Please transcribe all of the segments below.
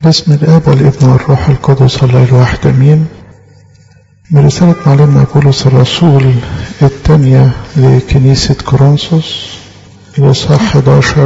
باسم الآب والابن والروح القدس الله الواحد أمين من رسالة معلمنا بولس الرسول الثانية لكنيسة كورنثوس الإصحاح 11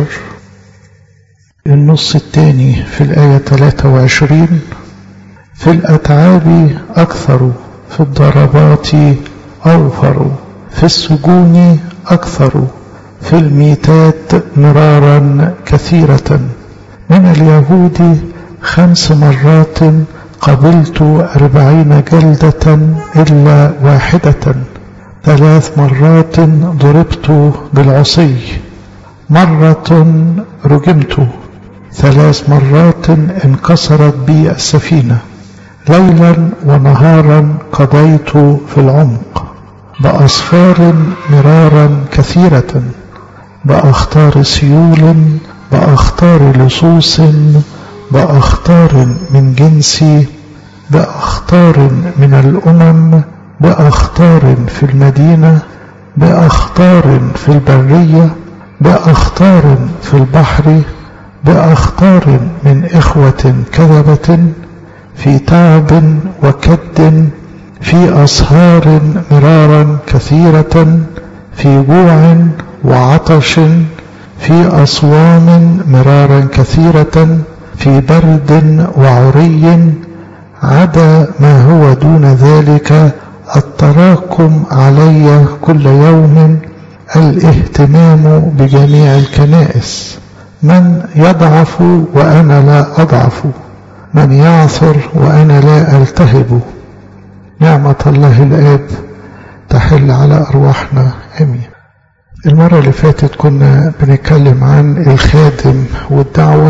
النص الثاني في الآية 23 في الأتعاب أكثر في الضربات أوفر في السجون أكثر في الميتات مرارا كثيرة من اليهود خمس مرات قبلت أربعين جلدة إلا واحدة ثلاث مرات ضربت بالعصي مرة رجمت ثلاث مرات انكسرت بي السفينة ليلا ونهارا قضيت في العمق بأصفار مرارا كثيرة بأخطار سيول بأخطار لصوص بأخطار من جنسي بأخطار من الأمم بأخطار في المدينة بأخطار في البرية بأخطار في البحر بأخطار من إخوة كذبة في تعب وكد في أسهار مرارا كثيرة في جوع وعطش في أصوام مرارا كثيرة في برد وعري عدا ما هو دون ذلك التراكم علي كل يوم الاهتمام بجميع الكنائس من يضعف وأنا لا أضعف من يعثر وأنا لا ألتهب نعمة الله الآب تحل على أرواحنا أمين المرة اللي فاتت كنا بنتكلم عن الخادم والدعوة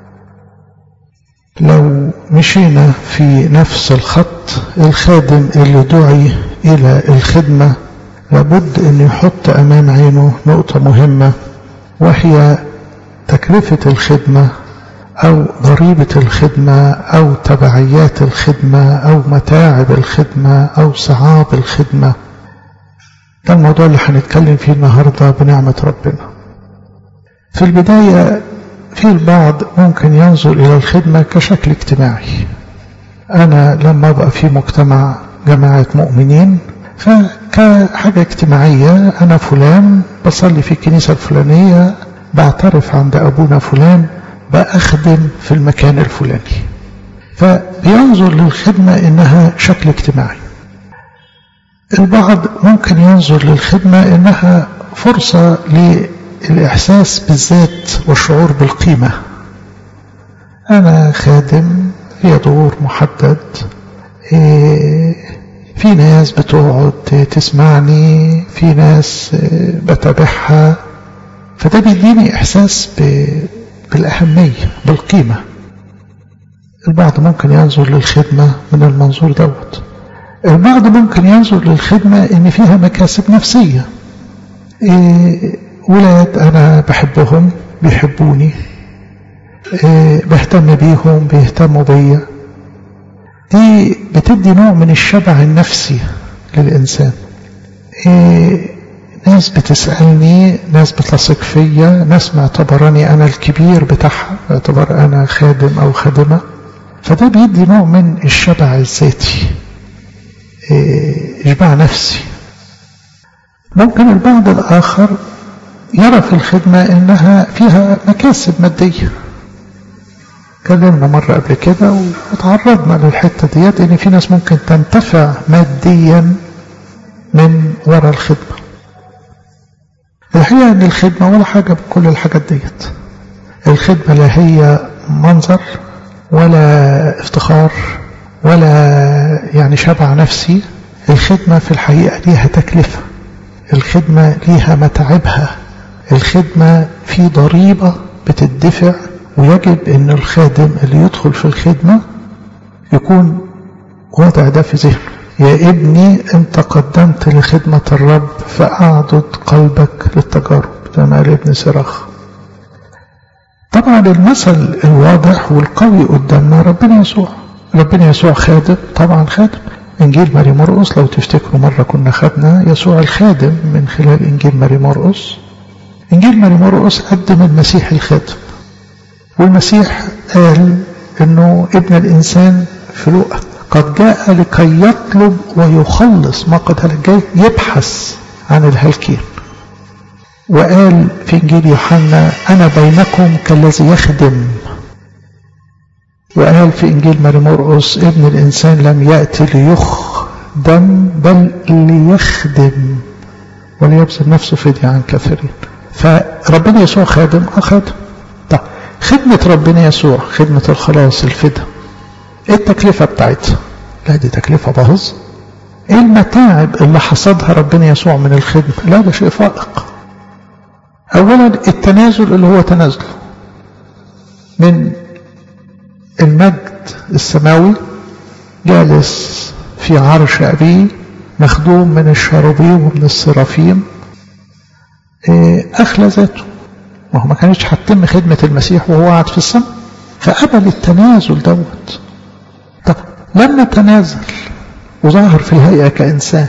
لو مشينا في نفس الخط الخادم اللي دعي إلى الخدمة لابد أن يحط أمام عينه نقطة مهمة وهي تكلفة الخدمة أو ضريبة الخدمة أو تبعيات الخدمة أو متاعب الخدمة أو صعاب الخدمة ده الموضوع اللي هنتكلم فيه النهاردة بنعمة ربنا في البداية في البعض ممكن ينظر إلى الخدمة كشكل اجتماعي أنا لما أبقى في مجتمع جماعة مؤمنين فكحاجة اجتماعية أنا فلان بصلي في الكنيسة الفلانية بعترف عند أبونا فلان بأخدم في المكان الفلاني فبينظر للخدمة إنها شكل اجتماعي البعض ممكن ينظر للخدمة إنها فرصة للإحساس بالذات والشعور بالقيمة أنا خادم في دور محدد في ناس بتقعد تسمعني في ناس بتابعها فده بيديني إحساس بالأهمية بالقيمة البعض ممكن ينظر للخدمة من المنظور دوت البعض ممكن ينظر للخدمة إن فيها مكاسب نفسية إيه ولاد أنا بحبهم بيحبوني إيه بهتم بيهم بيهتموا بيا دي بتدي نوع من الشبع النفسي للإنسان إيه ناس بتسألني ناس بتثق فيا ناس معتبراني أنا الكبير بتاعها اعتبر أنا خادم أو خادمة فده بيدي نوع من الشبع الذاتي إشباع نفسي ممكن البعض الآخر يرى في الخدمة إنها فيها مكاسب مادية اتكلمنا مرة قبل كده وتعرضنا للحتة ديت إن في ناس ممكن تنتفع ماديا من وراء الخدمة الحقيقة إن الخدمة ولا حاجة بكل الحاجات ديت الخدمة لا هي منظر ولا افتخار ولا يعني شبع نفسي الخدمة في الحقيقة ليها تكلفة الخدمة ليها متاعبها الخدمة في ضريبة بتدفع ويجب ان الخادم اللي يدخل في الخدمة يكون وضع ده في ذهنه يا ابني انت قدمت لخدمة الرب فأعضد قلبك للتجارب زي ما قال ابن سراخ طبعا المثل الواضح والقوي قدامنا ربنا يسوع ربنا يسوع خادم طبعا خادم انجيل ماري مرقس لو تفتكروا مرة كنا خدنا يسوع الخادم من خلال انجيل ماري مرقس انجيل ماري مرقس قدم المسيح الخادم والمسيح قال انه ابن الانسان في لوقا قد جاء لكي يطلب ويخلص ما قد هلك جاي يبحث عن الهالكين وقال في انجيل يوحنا انا بينكم كالذي يخدم وقال في انجيل ماري مرقس ابن الانسان لم ياتي ليخدم بل ليخدم وليبذل نفسه فدية عن كثيرين فربنا يسوع خادم اه خادم طيب خدمة ربنا يسوع خدمة الخلاص الفدا ايه التكلفة بتاعتها لا دي تكلفة باهظ ايه المتاعب اللي حصدها ربنا يسوع من الخدمة لا ده شيء فائق اولا التنازل اللي هو تنازله من المجد السماوي جالس في عرش أبيه مخدوم من الشاروبيم ومن السرافيم أخلى ذاته ما هو ما كانتش هتتم خدمة المسيح وهو قاعد في السماء فقبل التنازل دوت طب لما تنازل وظهر في الهيئة كإنسان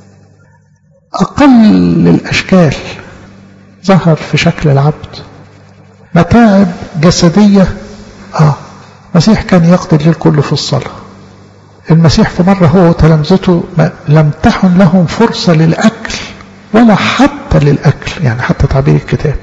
أقل الأشكال ظهر في شكل العبد متاعب جسدية آه المسيح كان يقضي الليل كله في الصلاة المسيح في مرة هو وتلامذته لم تحن لهم فرصة للأكل ولا حتى للأكل يعني حتى تعبير الكتاب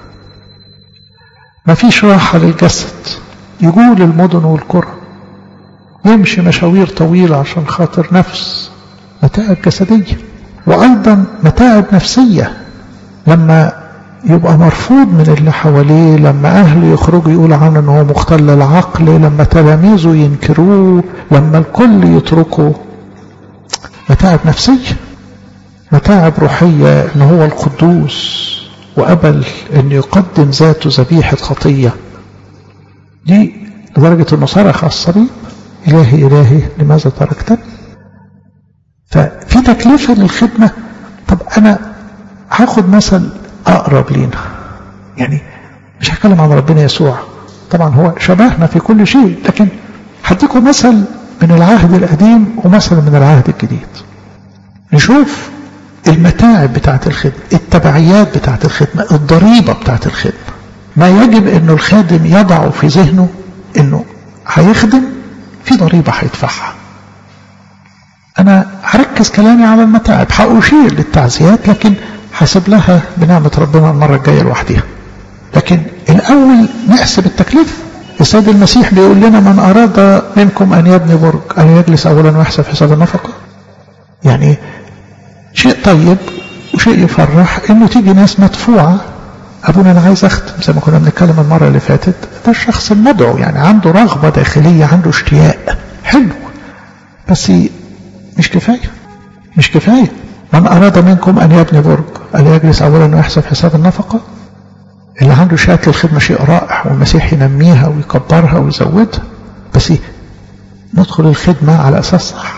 ما فيش راحة للجسد يقول المدن والقرى يمشي مشاوير طويلة عشان خاطر نفس متاعب جسدية وأيضا متاعب نفسية لما يبقى مرفوض من اللي حواليه لما أهله يخرجوا يقولوا عنه أنه مختل العقل لما تلاميذه ينكروه لما الكل يتركه متاعب نفسية متاعب روحية أنه هو القدوس وقبل أن يقدم ذاته ذبيحة خطية دي لدرجة أنه صرخ على الصليب إلهي إلهي لماذا تركتني ففي تكلفة للخدمة طب أنا هاخد مثل أقرب لينا يعني مش هتكلم عن ربنا يسوع طبعا هو شبهنا في كل شيء لكن هديكم مثل من العهد القديم ومثل من العهد الجديد نشوف المتاعب بتاعت الخدمة التبعيات بتاعت الخدمة الضريبة بتاعت الخدمة ما يجب انه الخادم يضعه في ذهنه انه هيخدم في ضريبة هيدفعها انا هركز كلامي على المتاعب هأشير للتعزيات لكن حسب لها بنعمة ربنا المرة الجاية لوحدها لكن الأول نحسب التكلفة السيد المسيح بيقول لنا من أراد منكم أن يبني برج أن يجلس أولا ويحسب حساب النفقة يعني شيء طيب وشيء يفرح إنه تيجي ناس مدفوعة أبونا أنا عايز أختم زي ما كنا بنتكلم المرة اللي فاتت ده الشخص المدعو يعني عنده رغبة داخلية عنده اشتياق حلو بس مش كفاية مش كفاية من أراد منكم أن يبني برج أن يجلس أولا ويحسب حساب النفقة اللي عنده شهادة الخدمة شيء رائع والمسيح ينميها ويكبرها ويزودها بس ندخل الخدمة على أساس صح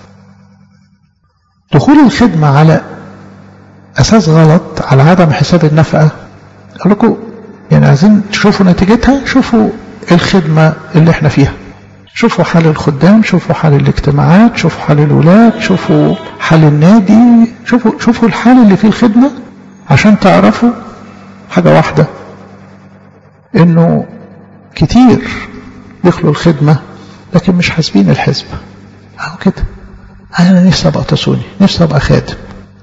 دخول الخدمة على أساس غلط على عدم حساب النفقة أقول لكم يعني عايزين تشوفوا نتيجتها شوفوا الخدمة اللي احنا فيها شوفوا حال الخدام شوفوا حال الاجتماعات شوفوا حال الولاد شوفوا حال النادي شوفوا شوفوا الحال اللي فيه الخدمة عشان تعرفوا حاجة واحدة انه كتير دخلوا الخدمة لكن مش حاسبين الحسبة اهو كده انا نفسي ابقى تسوني نفسي ابقى خادم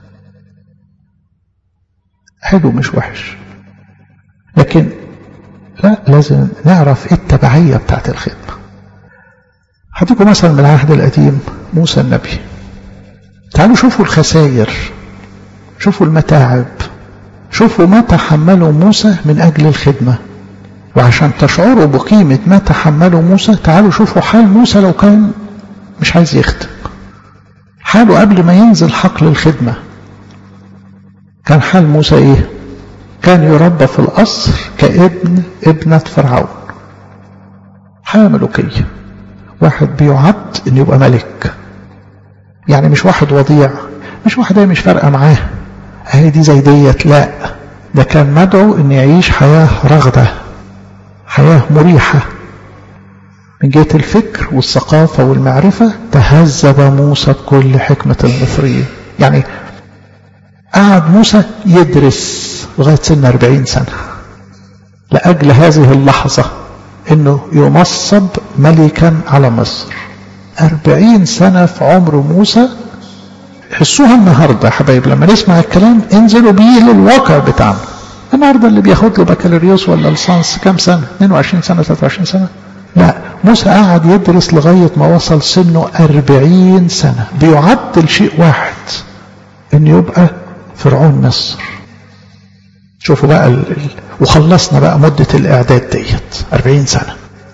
حلو مش وحش لكن لا لازم نعرف ايه التبعية بتاعت الخدمة هديكم مثلا من العهد القديم موسى النبي تعالوا شوفوا الخسائر شوفوا المتاعب شوفوا ما تحمله موسى من أجل الخدمة وعشان تشعروا بقيمة ما تحمله موسى تعالوا شوفوا حال موسى لو كان مش عايز يخدم حاله قبل ما ينزل حقل الخدمة كان حال موسى ايه كان يربى في القصر كابن ابنة فرعون حياة ملوكية واحد بيعد ان يبقى ملك يعني مش واحد وضيع مش واحد مش فارقه معاه اهي دي زي ديت لا ده كان مدعو ان يعيش حياه رغده حياه مريحه من جهه الفكر والثقافه والمعرفه تهذب موسى بكل حكمه المصريين يعني قعد موسى يدرس لغايه سن 40 سنه لاجل هذه اللحظه انه يمصب ملكا على مصر أربعين سنة في عمر موسى حسوها النهاردة يا حبايب لما نسمع الكلام انزلوا بيه للواقع بتاعنا النهاردة اللي بياخد له بكالوريوس ولا لسانس كام سنة 22 سنة 23 سنة لا موسى قعد يدرس لغاية ما وصل سنه 40 سنة بيعدل شيء واحد ان يبقى فرعون مصر شوفوا بقى ال... ال... وخلصنا بقى مدة الإعداد ديت 40 سنة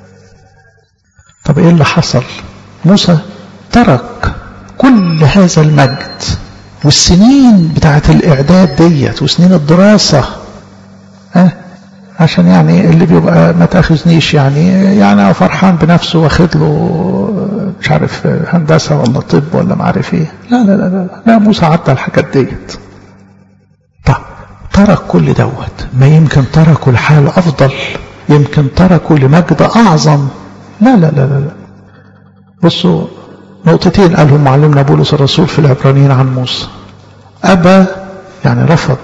طب إيه اللي حصل موسى ترك كل هذا المجد والسنين بتاعت الإعداد ديت وسنين الدراسة ها عشان يعني اللي بيبقى ما تاخذنيش يعني يعني فرحان بنفسه واخد له مش عارف هندسه ولا طب ولا ما عارف ايه لا لا لا لا لا موسى عدى الحاجات ديت طب ترك كل دوت ما يمكن تركوا لحال افضل يمكن تركوا لمجد اعظم لا لا لا لا, لا. بصوا نقطتين قالهم معلمنا بولس الرسول في العبرانيين عن موسى ابى يعني رفض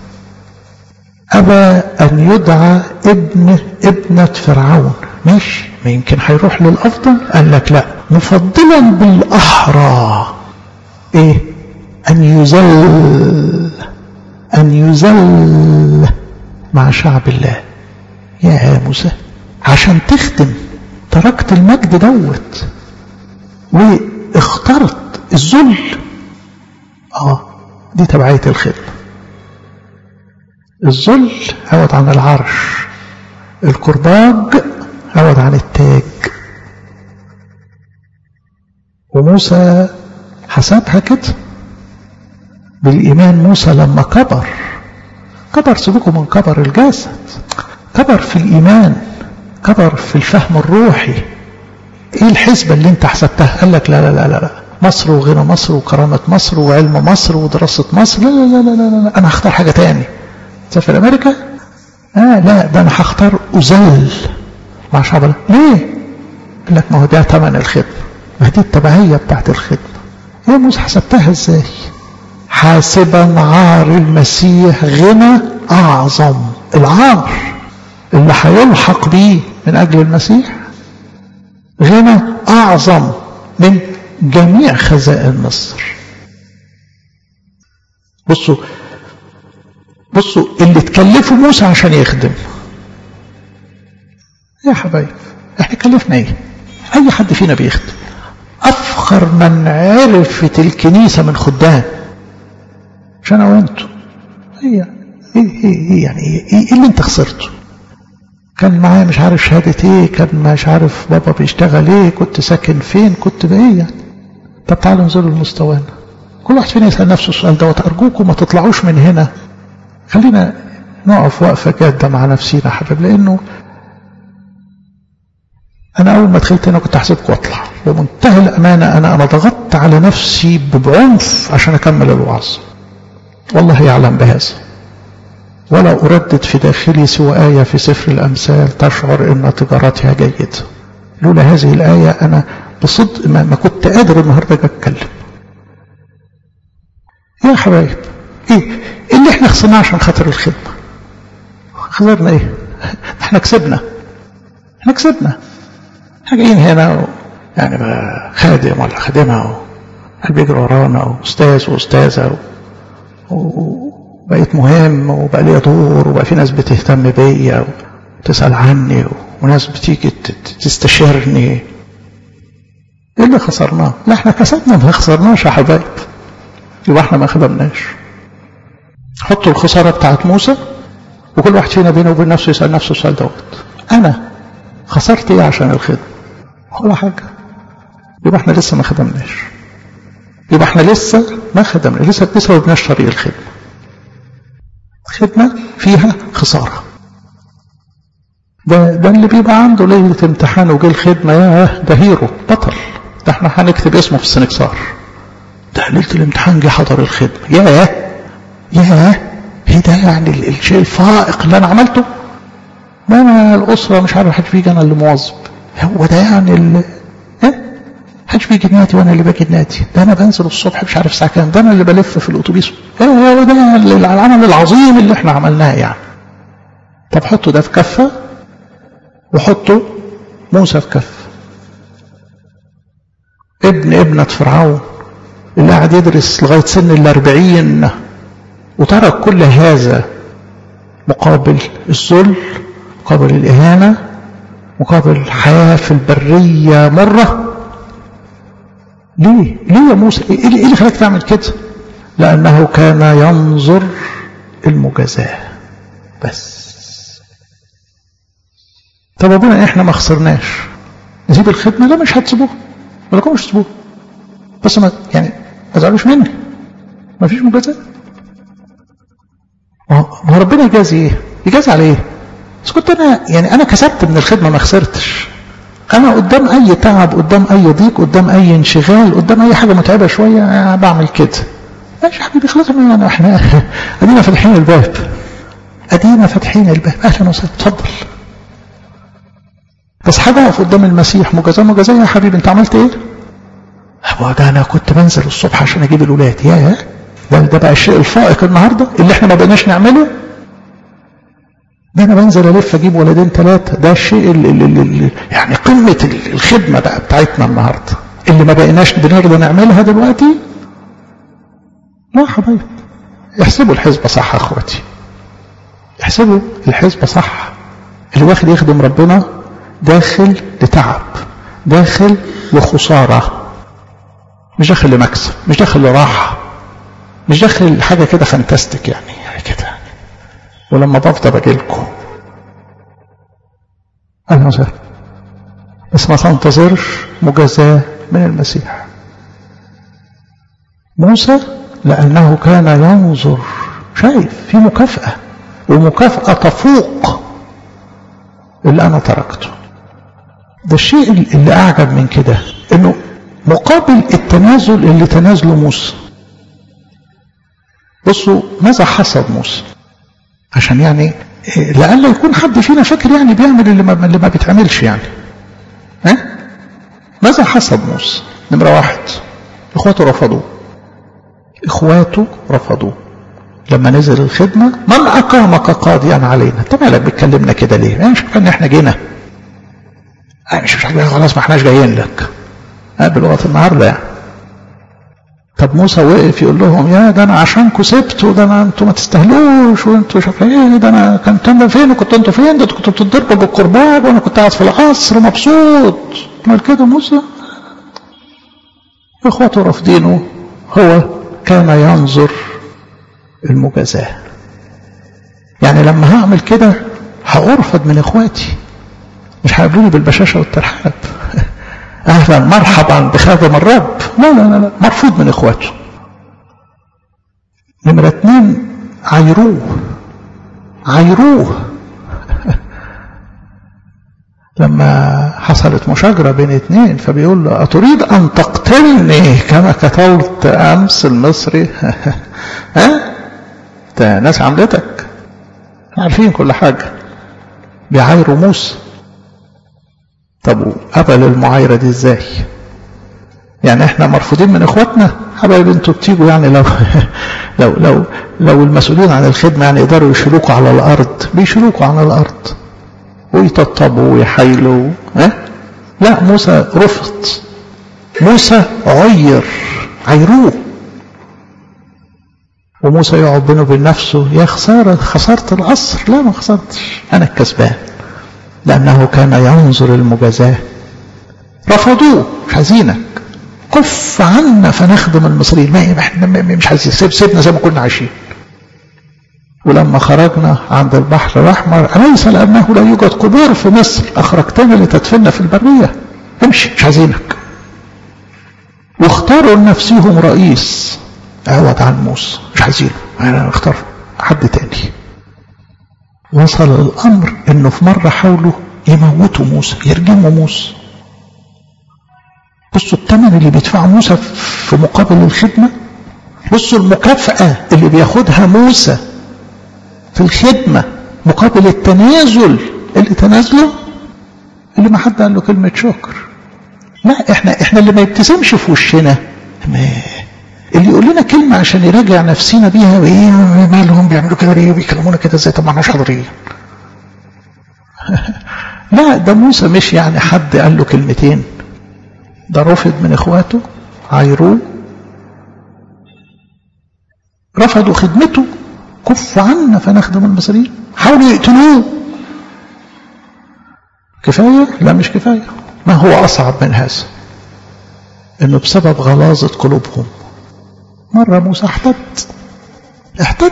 أبى أن يدعى ابن ابنة فرعون ماشي ما يمكن هيروح للأفضل قال لك لا مفضلا بالأحرى إيه أن يزل أن يزل مع شعب الله يا موسى عشان تخدم تركت المجد دوت واخترت الذل اه دي تبعية الخدمة الذل عوض عن العرش الكرباج عوض عن التاج وموسى حسبها كده بالإيمان موسى لما كبر كبر سيبكم من كبر الجسد كبر في الإيمان كبر في الفهم الروحي ايه الحسبة اللي انت حسبتها قال لك لا لا لا لا مصر وغنى مصر وكرامة مصر وعلم مصر ودراسة مصر لا لا لا لا, لا, لا. انا هختار حاجة تاني تسافر امريكا اه لا ده انا هختار ازل مع شعب الله ليه قال لك ما هو ده ثمن الخدمه ما دي التبعيه بتاعت الخدمه يا موسى حسبتها ازاي حاسبا عار المسيح غنى اعظم العار اللي هيلحق بيه من اجل المسيح غنى اعظم من جميع خزائن مصر بصوا بصوا اللي تكلفوا موسى عشان يخدم يا حبايب احنا كلفنا ايه اي حد فينا بيخدم افخر من عرفت الكنيسه من خدام مش انا وانتوا هي ايه ايه ايه يعني ايه, إيه اللي انت خسرته كان معايا مش عارف شهادة ايه كان مش عارف بابا بيشتغل ايه كنت ساكن فين كنت بايه يعني طب تعالوا انزلوا لمستوانا كل واحد فينا يسأل نفسه السؤال دوت ارجوكم ما تطلعوش من هنا خلينا نقف وقفة جادة مع نفسينا حبيب لأنه أنا أول ما دخلت هنا كنت أحسبك وأطلع بمنتهى الأمانة أنا أنا ضغطت على نفسي بعنف عشان أكمل الوعظ والله يعلم بهذا ولا أردد في داخلي سوى آية في سفر الأمثال تشعر أن تجارتها جيدة لولا هذه الآية أنا بصدق ما, ما كنت قادر النهاردة أتكلم يا حبايب إيه اللي احنا خسرناه عشان خاطر الخدمة خسرنا ايه احنا كسبنا احنا كسبنا احنا جايين هنا و... يعني بقى خادم ولا خادمة و... بيجري ورانا واستاذ واستاذة و... وبقيت مهم وبقى لي دور وبقى في ناس بتهتم بيا وتسأل عني و... وناس بتيجي تستشيرني ايه اللي خسرناه لا احنا كسبنا ما خسرناش يا حبايب يبقى احنا ما خدمناش حطوا الخسارة بتاعت موسى وكل واحد فينا بينه وبين نفسه يسأل نفسه السؤال دوت أنا خسرت إيه عشان الخدمة؟ ولا حاجة يبقى احنا لسه ما خدمناش يبقى احنا لسه ما خدمنا لسه لسه ما بناش طريق الخدمة خدمة فيها خسارة ده ده اللي بيبقى عنده ليلة امتحان وجه الخدمة ياه ده هيرو بطل ده احنا هنكتب اسمه في السنكسار ده ليلة الامتحان جه حضر الخدمة ياه ياه ايه ده يعني الشيء الفائق اللي انا عملته ما انا الاسره مش عارف حد بيجي انا اللي موظف هو ده يعني ال ها حدش بيجي نادي وانا اللي باجي نادي ده انا بنزل الصبح مش عارف الساعه كام ده انا اللي بلف في الاتوبيس هو ده العمل العظيم اللي احنا عملناه يعني طب حطوا ده في كفه وحطوا موسى في كف ابن ابنة فرعون اللي قاعد يدرس لغاية سن الأربعين وترك كل هذا مقابل الذل مقابل الإهانة مقابل الحياة في البرية مرة ليه؟ ليه يا موسى؟ ايه اللي خلاك تعمل كده؟ لأنه كان ينظر المجازاة بس طب ابونا احنا ما خسرناش نسيب الخدمة لا مش هتسيبوها ولا مش تسيبوها بس ما يعني ما تزعلوش مني ما فيش مجازاة ما هو ربنا يجازي ايه؟ يجازي على ايه؟ بس كنت انا يعني انا كسبت من الخدمة ما خسرتش انا قدام اي تعب قدام اي ضيق قدام اي انشغال قدام اي حاجة متعبة شوية بعمل كده ماشي يا حبيبي خلاص يعني احنا ادينا فاتحين الباب ادينا فاتحين الباب اهلا وسهلا اتفضل بس حاجه اقف قدام المسيح مجازاه مجازاه يا حبيبي انت عملت ايه؟ هو ده انا كنت بنزل الصبح عشان اجيب الولاد يا ده ده بقى الشيء الفائق النهارده اللي احنا ما بقيناش نعمله ده انا بنزل الف اجيب ولدين ثلاثه ده الشيء اللي, اللي, اللي يعني قمه الخدمه بقى بتاعتنا النهارده اللي ما بقيناش بنرضى نعملها دلوقتي لا حبايب احسبوا الحسبة صح يا اخواتي احسبوا الحسبة صح اللي واخد يخدم ربنا داخل لتعب داخل لخسارة مش داخل لمكسب مش داخل لراحة مش داخل حاجة كده فانتستيك يعني كده ولما بفضل باجي لكم اهلا وسهلا بس ما تنتظرش مجازاة من المسيح موسى لأنه كان ينظر شايف في مكافأة ومكافأة تفوق اللي أنا تركته ده الشيء اللي أعجب من كده إنه مقابل التنازل اللي تنازله موسى بصوا ماذا حصل موسى عشان يعني لألا يكون حد فينا فاكر يعني بيعمل اللي ما, اللي ما بيتعملش يعني ها ماذا حصل موسى نمرة واحد اخواته رفضوه اخواته رفضوه لما نزل الخدمة من أقامك قاضيا علينا انت مالك بتكلمنا كده ليه يعني مش ان احنا جينا مش مش خلاص ما احناش جايين لك بلغة النهاردة يعني طب موسى وقف يقول لهم يا ده انا عشانكم سبت وده انا انتوا ما تستاهلوش وانتوا شايف ايه ده انا كنت انا فين وكنتوا انتوا فين ده كنتوا بتضربوا بالقربان وانا كنت قاعد في القصر مبسوط امال كده موسى اخواته رافضينه هو كان ينظر المجازاة يعني لما هعمل كده هأرفض من اخواتي مش هيقابلوني بالبشاشة والترحاب اهلا مرحبا بخادم الرب لا لا لا, لا. مرفوض من اخواته نمرة اتنين عيروه عيروه لما حصلت مشاجرة بين اتنين فبيقول له أتريد أن تقتلني كما قتلت أمس المصري ها ده ناس عملتك عارفين كل حاجة بيعايروا موسى طب قبل المعايرة دي ازاي يعني احنا مرفوضين من اخواتنا حبايب انتوا بتيجوا يعني لو لو لو لو المسؤولين عن الخدمة يعني يقدروا يشيلوكوا على الارض بيشيلوكوا على الارض ويطبطبوا ويحايلوا ها لا موسى رفض موسى عير عيروه وموسى يقعد بينه وبين نفسه يا خسارة خسرت العصر لا ما خسرتش أنا الكسبان لأنه كان ينظر المجازاة رفضوه مش عايزينك كف عنا فنخدم المصريين ما احنا مش عايزين سيب سيبنا زي ما كنا عايشين ولما خرجنا عند البحر الأحمر أليس لأنه لا يوجد قبور في مصر أخرجتنا لتدفننا في البرية امشي مش عايزينك واختاروا لنفسهم رئيس عوض عن موسى مش عايزينه انا اختار حد تاني وصل الامر انه في مره حاولوا يموتوا موسى يرجموا موسى بصوا الثمن اللي بيدفعه موسى في مقابل الخدمه بصوا المكافاه اللي بياخدها موسى في الخدمه مقابل التنازل اللي تنازله اللي ما حد قال له كلمه شكر لا احنا احنا اللي ما يبتسمش في وشنا ما اللي يقول لنا كلمة عشان يراجع نفسنا بيها وايه مالهم بيعملوا كده ليه بيكلمونا كده ازاي طب ما احناش حاضرين لا ده موسى مش يعني حد قال له كلمتين ده رفض من اخواته عايروه رفضوا خدمته كف عنا فنخدم المصريين حاولوا يقتلوه كفاية؟ لا مش كفاية ما هو أصعب من هذا إنه بسبب غلاظة قلوبهم مرة موسى احتد احتد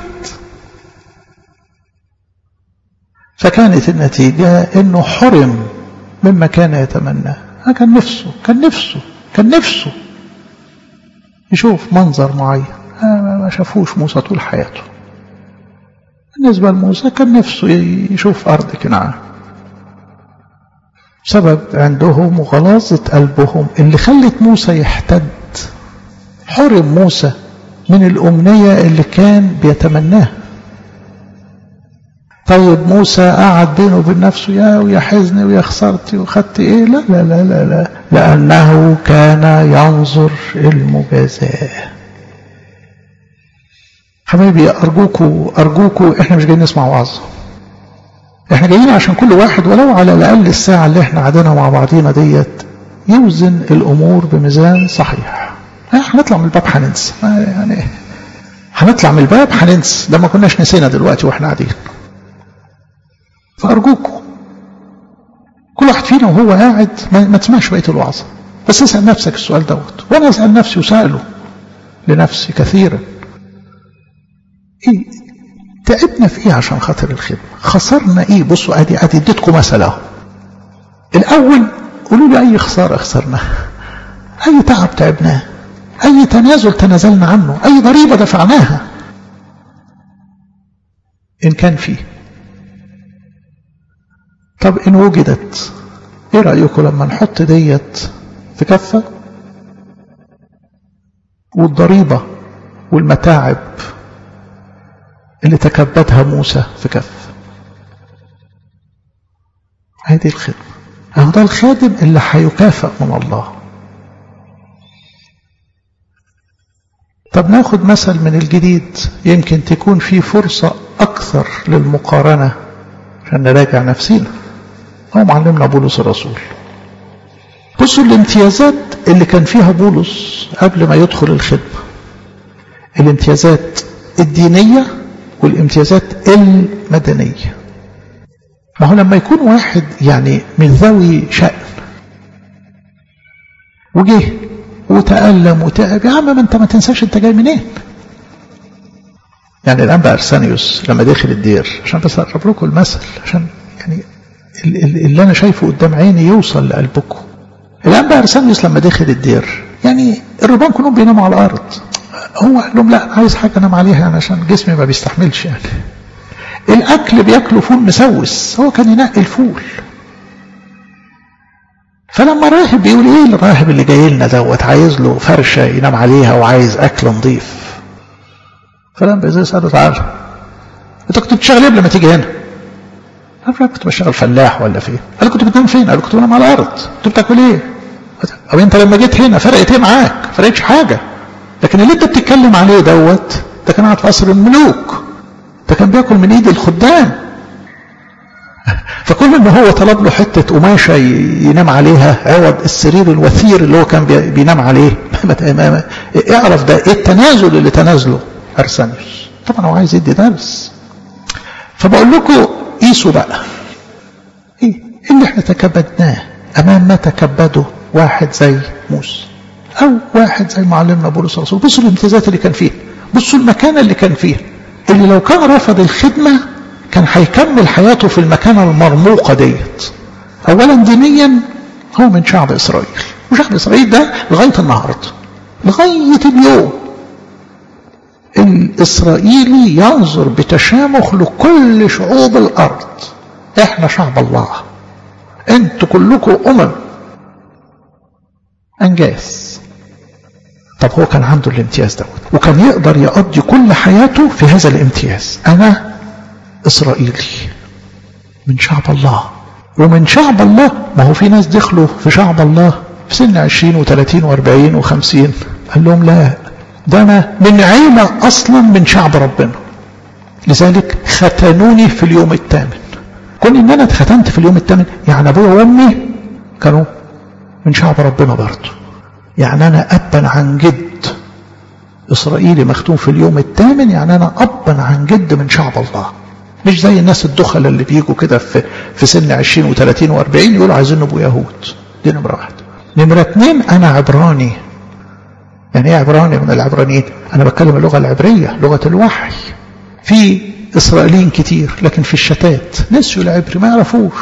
فكانت النتيجة إنه حرم مما كان يتمناه كان نفسه كان نفسه كان نفسه يشوف منظر معين ما شافوش موسى طول حياته بالنسبة لموسى كان نفسه يشوف أرض كنعان سبب عندهم وغلاظة قلبهم اللي خلت موسى يحتد حرم موسى من الأمنية اللي كان بيتمناها طيب موسى قعد بينه وبين نفسه يا ويا حزني ويا خسرتي وخدت ايه لا لا لا لا لا لأنه كان ينظر المجازاه حبايبي أرجوكوا أرجوكوا إحنا مش جايين نسمع وعظ إحنا جايين عشان كل واحد ولو على الأقل الساعة اللي إحنا قعدنا مع بعضينا ديت يوزن الأمور بميزان صحيح هنطلع من الباب هننسى يعني هنطلع من الباب هننسى ده ما كناش نسينا دلوقتي واحنا قاعدين فأرجوكوا كل واحد فينا وهو قاعد ما, ما تسمعش بقية الوعظة بس اسأل نفسك السؤال دوت وأنا أسأل نفسي وسأله لنفسي كثيرا ايه تعبنا في ايه عشان خاطر الخدمة خسرنا ايه بصوا ادي ادي اديتكم مثل اهو الاول قولوا لي اي خسارة خسرناها اي تعب تعبناه اي تنازل تنازلنا عنه اي ضريبة دفعناها ان كان فيه طب ان وجدت ايه رأيكم لما نحط ديت في كفة والضريبة والمتاعب اللي تكبدها موسى في كف هذه الخدمة أهو ده الخادم اللي هيكافئ من الله طب ناخد مثل من الجديد يمكن تكون في فرصة أكثر للمقارنة عشان نراجع نفسينا هو معلمنا بولس الرسول بصوا الامتيازات اللي كان فيها بولس قبل ما يدخل الخدمة الامتيازات الدينية والامتيازات المدنية ما هو لما يكون واحد يعني من ذوي شأن وجه وتألم وتعب يا عم ما انت ما تنساش انت جاي منين يعني الآن بقى أرسانيوس لما دخل الدير عشان بس أقرب لكم المثل عشان يعني اللي أنا شايفه قدام عيني يوصل لقلبكم الآن بقى أرسانيوس لما دخل الدير يعني الرهبان كلهم بيناموا على الأرض هو قال لهم لا عايز حاجة أنام عليها يعني عشان جسمي ما بيستحملش يعني الأكل بياكلوا فول مسوس هو كان ينقي الفول فلما الراهب بيقول ايه الراهب اللي جاي لنا دوت عايز له فرشه ينام عليها وعايز اكل نظيف فلما بيزي ساله تعالى انت كنت بتشتغل ايه قبل ما تيجي هنا؟ قال كنت بشتغل فلاح ولا فين؟ قال كنت بتنام فين؟ قال كنت بنام على الارض كنت بتاكل ايه؟ طب انت لما جيت هنا فرقت ايه معاك؟ فرقتش حاجه لكن اللي انت بتتكلم عليه دوت ده كان قاعد في قصر الملوك ده كان بياكل من ايد الخدام فكل ما هو طلب له حتة قماشة ينام عليها عوض السرير الوثير اللي هو كان بينام عليه اعرف ده ايه التنازل اللي تنازله ارسانيوس طبعا هو عايز يدي درس فبقول لكم قيسوا بقى ايه اللي احنا تكبدناه امام ما تكبده واحد زي موسى او واحد زي معلمنا بولس الرسول بصوا الامتيازات اللي كان فيه بصوا المكانه اللي كان فيه اللي لو كان رفض الخدمه كان هيكمل حياته في المكانة المرموقة ديت أولا دينيا هو من شعب إسرائيل وشعب إسرائيل ده لغاية النهاردة لغاية اليوم الإسرائيلي ينظر بتشامخ لكل شعوب الأرض إحنا شعب الله أنتوا كلكم أمم أنجاز طب هو كان عنده الامتياز دوت وكان يقدر يقضي كل حياته في هذا الامتياز أنا إسرائيلي من شعب الله ومن شعب الله ما هو في ناس دخلوا في شعب الله في سن عشرين وثلاثين واربعين وخمسين قال لهم لا ده أنا من عيلة أصلا من شعب ربنا لذلك ختنوني في اليوم الثامن كون ان انا اتختنت في اليوم الثامن يعني ابويا وامي كانوا من شعب ربنا برضه يعني انا ابا عن جد اسرائيلي مختوم في اليوم الثامن يعني انا ابا عن جد من شعب الله مش زي الناس الدخل اللي بيجوا كده في في سن 20 و30 و40 يقولوا عايزين نبقوا يهود دي نمره واحده نمره اثنين انا عبراني يعني ايه عبراني من العبرانيين انا بتكلم اللغه العبريه لغه الوحي في اسرائيليين كتير لكن في الشتات نسيوا العبري ما يعرفوش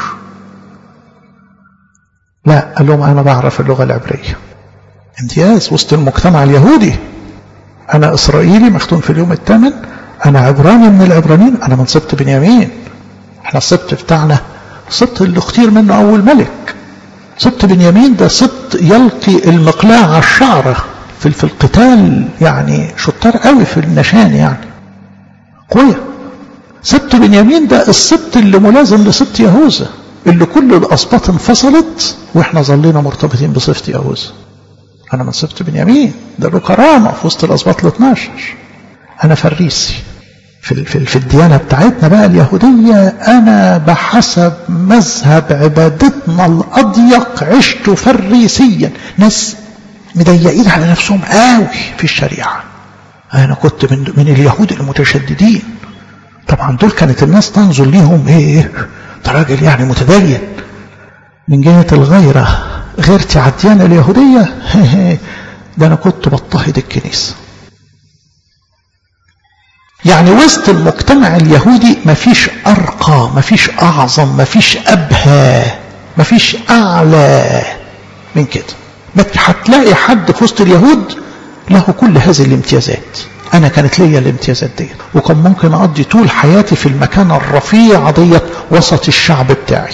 لا قال لهم انا بعرف اللغه العبريه امتياز وسط المجتمع اليهودي انا اسرائيلي مختون في اليوم الثامن انا عبراني من العبرانيين انا من سبط بنيامين احنا السبط بتاعنا سبط اللي اختير منه اول ملك سبط بنيامين ده سبط يلقي المقلاع على الشعره في في القتال يعني شطار قوي في النشان يعني قوية سبط بنيامين ده السبط اللي ملازم لسبط يهوذا اللي كل الاسباط انفصلت واحنا ظلينا مرتبطين بصفة يهوذا انا من سبط بنيامين ده له كرامة في وسط الاسباط ال 12 انا فريسي في, في, في الديانة بتاعتنا بقى اليهودية أنا بحسب مذهب عبادتنا الأضيق عشت فريسيا ناس مضيقين على نفسهم قوي في الشريعة أنا كنت من, من اليهود المتشددين طبعا دول كانت الناس تنظر ليهم إيه ده راجل يعني متدين من جهة الغيرة غيرتي على الديانة اليهودية ده أنا كنت بضطهد الكنيسة يعني وسط المجتمع اليهودي مفيش أرقى مفيش أعظم مفيش أبهى مفيش أعلى من كده ما هتلاقي حد في وسط اليهود له كل هذه الامتيازات انا كانت ليا الامتيازات دي وكان ممكن اقضي طول حياتي في المكان الرفيع ديت وسط الشعب بتاعي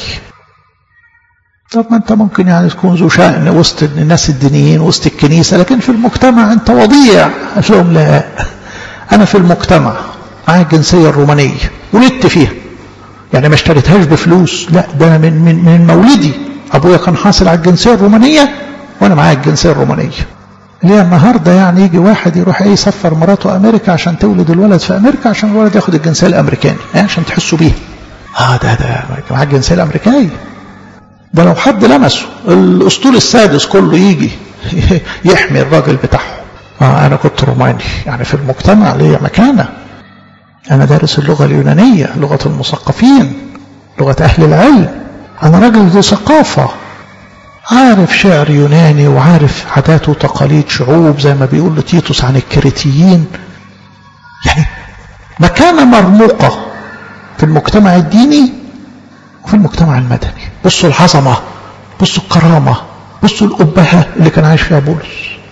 طب ما انت ممكن يعني تكون ذو شأن وسط الناس الدينيين وسط الكنيسة لكن في المجتمع انت وضيع لهم لا انا في المجتمع معايا الجنسية الرومانية ولدت فيها يعني ما اشتريتهاش بفلوس لا ده انا من من من مولدي ابويا كان حاصل على الجنسية الرومانية وانا معايا الجنسيه الرومانيه اللي هي النهارده يعني يجي واحد يروح ايه يسفر مراته امريكا عشان تولد الولد في امريكا عشان الولد ياخد الجنسيه الامريكاني يعني عشان تحسوا بيها اه ده ده معاه الجنسيه الامريكانيه ده لو حد لمسه الاسطول السادس كله يجي يحمي الراجل بتاعه اه انا كنت روماني يعني في المجتمع ليا مكانه انا دارس اللغه اليونانيه لغه المثقفين لغه اهل العلم انا راجل ذو ثقافه عارف شعر يوناني وعارف عادات وتقاليد شعوب زي ما بيقول لتيتوس عن الكريتيين يعني مكانة مرموقة في المجتمع الديني وفي المجتمع المدني بصوا العظمة بصوا الكرامة بصوا الأبهة اللي كان عايش فيها بولس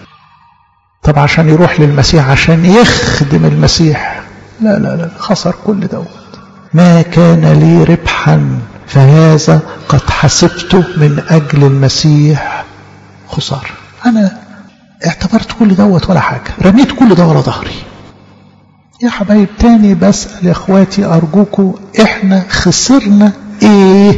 طب عشان يروح للمسيح عشان يخدم المسيح لا لا لا خسر كل دوت ما كان لي ربحا فهذا قد حسبته من أجل المسيح خسارة أنا اعتبرت كل دوت ولا حاجة رميت كل ده ورا ظهري يا حبايب تاني بسأل يا اخواتي أرجوكم احنا خسرنا ايه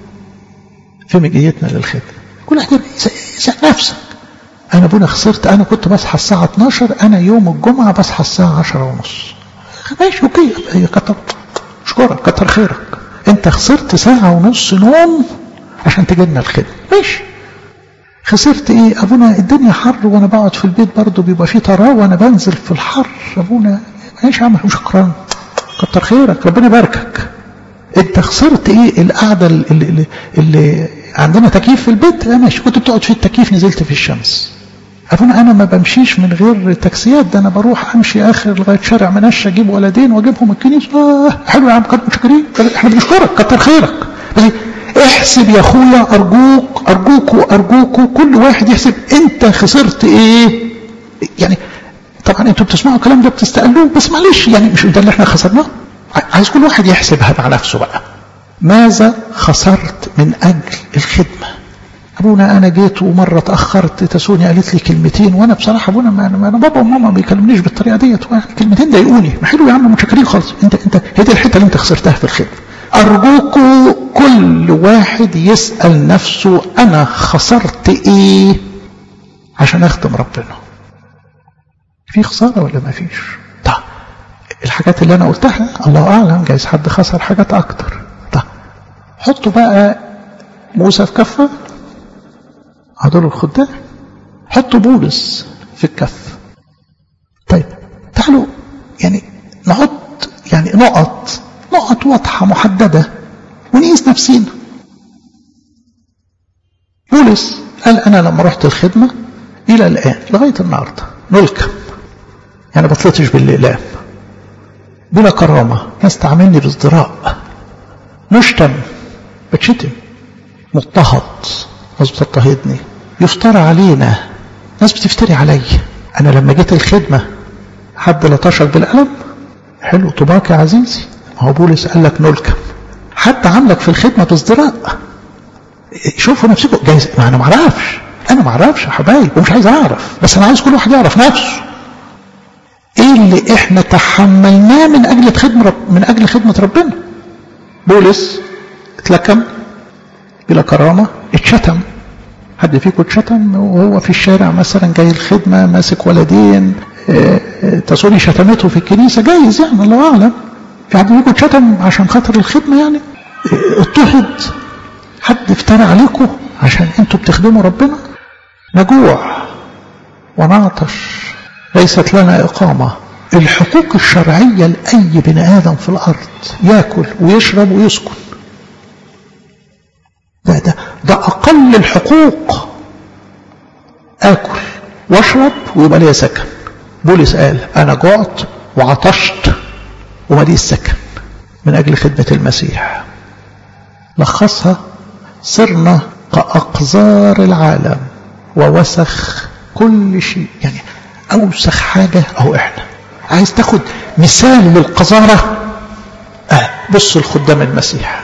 في مجيتنا للخدمة كل واحد يسأل نفسك أنا أبونا خسرت أنا كنت بصحى الساعة 12 أنا يوم الجمعة بصحى الساعة 10 ونص ماشي أوكي هي كتر اشكرك كتر خيرك انت خسرت ساعة ونص نوم عشان تجينا الخدمة ماشي خسرت ايه ابونا الدنيا حر وانا بقعد في البيت برضه بيبقى فيه طراوه وانا بنزل في الحر ابونا ماشي يا عم شكرا كتر خيرك ربنا يباركك انت خسرت ايه القعده اللي, اللي, اللي عندنا تكييف في البيت لا ماشي كنت بتقعد في التكييف نزلت في الشمس ابونا انا ما بمشيش من غير تاكسيات ده انا بروح امشي اخر لغايه شارع منشا اجيب ولدين واجيبهم الكنيسه اه حلو يا عم كتر متشكرين احنا بنشكرك كتر خيرك بس احسب يا اخويا ارجوك ارجوكوا ارجوكوا كل واحد يحسب انت خسرت ايه يعني طبعا انتوا بتسمعوا الكلام ده بتستقلوه بس معلش يعني مش ده اللي احنا خسرناه عايز كل واحد يحسبها مع نفسه بقى ماذا خسرت من اجل الخدمه ابونا انا جيت ومره اتاخرت تسوني قالت لي كلمتين وانا بصراحه ابونا ما انا بابا وماما ما بيكلمنيش بالطريقه ديت كلمتين ضايقوني ما حلو يا عم متشكرين خالص انت انت هي دي الحته اللي انت خسرتها في الخدمه ارجوكوا كل واحد يسال نفسه انا خسرت ايه عشان اخدم ربنا في خساره ولا ما فيش طب الحاجات اللي انا قلتها الله اعلم جايز حد خسر حاجات اكتر طب حطوا بقى موسى في كفة هدول الخدام حطوا بولس في الكف طيب تعالوا يعني نحط يعني نقط نقط واضحة محددة ونقيس نفسينا بولس قال أنا لما رحت الخدمة إلى الآن لغاية النهاردة نلكم يعني بطلتش بالإقلام بلا كرامة ناس تعاملني بازدراء نشتم بتشتم مضطهد ناس بتضطهدني يفترى علينا ناس بتفتري علي أنا لما جيت الخدمة حد لطشك بالقلم حلو طباك يا عزيزي ما هو بولس قال لك نلكم حد عاملك في الخدمة بازدراء شوفوا نفسكم جايز ما انا ما اعرفش انا ما اعرفش يا حبايبي ومش عايز اعرف بس انا عايز كل واحد يعرف نفسه ايه اللي احنا تحملناه من اجل خدمه رب من اجل خدمه ربنا بولس اتلكم بلا كرامه اتشتم حد فيكم اتشتم وهو في الشارع مثلا جاي الخدمه ماسك ولدين تصوري شتمته في الكنيسه جايز يعني الله اعلم في حد فيكم اتشتم عشان خاطر الخدمه يعني اضطهد حد افترى عليكم عشان انتوا بتخدموا ربنا نجوع ونعطش ليست لنا إقامة الحقوق الشرعية لأي بني آدم في الأرض يأكل ويشرب ويسكن ده ده ده أقل الحقوق آكل واشرب ويبقى لي سكن بولس قال أنا جعت وعطشت وماليش سكن من أجل خدمة المسيح لخصها صرنا كأقذار العالم ووسخ كل شيء يعني أوسخ حاجة أهو إحنا عايز تاخد مثال للقذارة آه بص الخدام المسيح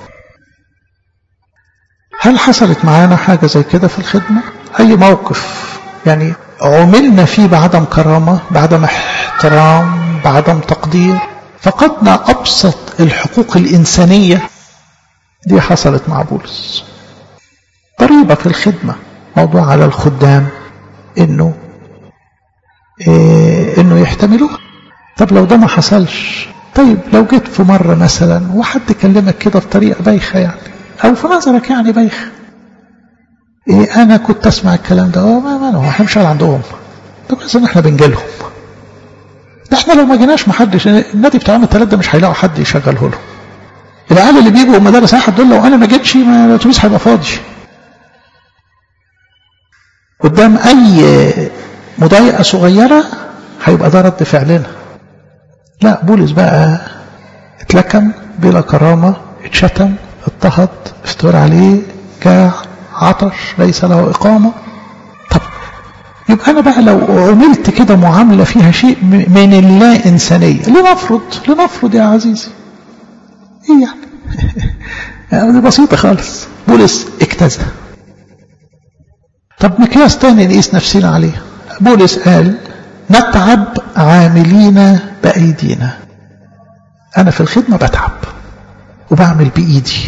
هل حصلت معانا حاجة زي كده في الخدمة أي موقف يعني عملنا فيه بعدم كرامة بعدم احترام بعدم تقدير فقدنا أبسط الحقوق الإنسانية دي حصلت مع بولس ضريبة في الخدمة موضوع على الخدام انه إيه انه يحتملوه طب لو ده ما حصلش طيب لو جيت في مرة مثلا وحد كلمك كده بطريقة بايخة يعني او في نظرك يعني بايخة إيه انا كنت اسمع الكلام ده اه ما ما احنا مش عندهم ده كويس ان احنا بنجيلهم ده احنا لو ما جيناش محدش النادي بتاعنا الثلاث ده مش هيلاقوا حد يشغله لهم العيال اللي بيجوا مدارس احد دول لو انا ما جيتش ما الاتوبيس هيبقى فاضي قدام اي مضايقه صغيره هيبقى ده رد فعلنا لا بولس بقى اتلكم بلا كرامه اتشتم اضطهد افتر عليه جاع عطش ليس له اقامه طب يبقى انا بقى لو عملت كده معامله فيها شيء من اللا انسانيه لنفرض لنفرض يا عزيزي ايه يعني دي بسيطة خالص بولس اجتزى طب مقياس تاني نقيس نفسنا عليه بولس قال نتعب عاملين بأيدينا أنا في الخدمة بتعب وبعمل بإيدي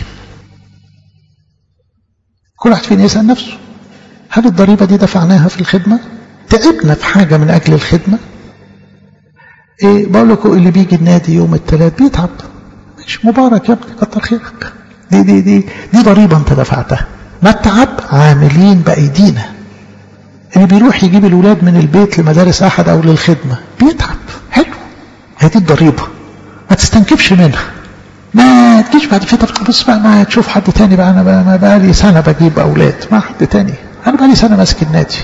كل واحد فينا يسأل نفسه هل الضريبة دي دفعناها في الخدمة تعبنا في حاجة من أجل الخدمة إيه بقول لكم اللي بيجي النادي يوم الثلاث بيتعب مش مبارك يا ابني كتر خيرك دي دي دي دي ضريبة انت دفعتها نتعب عاملين بأيدينا اللي بيروح يجيب الولاد من البيت لمدارس أحد أو للخدمة بيتعب حلو هي دي الضريبة ما تستنكفش منها ما تجيش بعد فترة بص بقى ما تشوف حد تاني بقى أنا بقى, ما بقى لي سنة بجيب أولاد ما حد تاني أنا بقى لي سنة ماسك النادي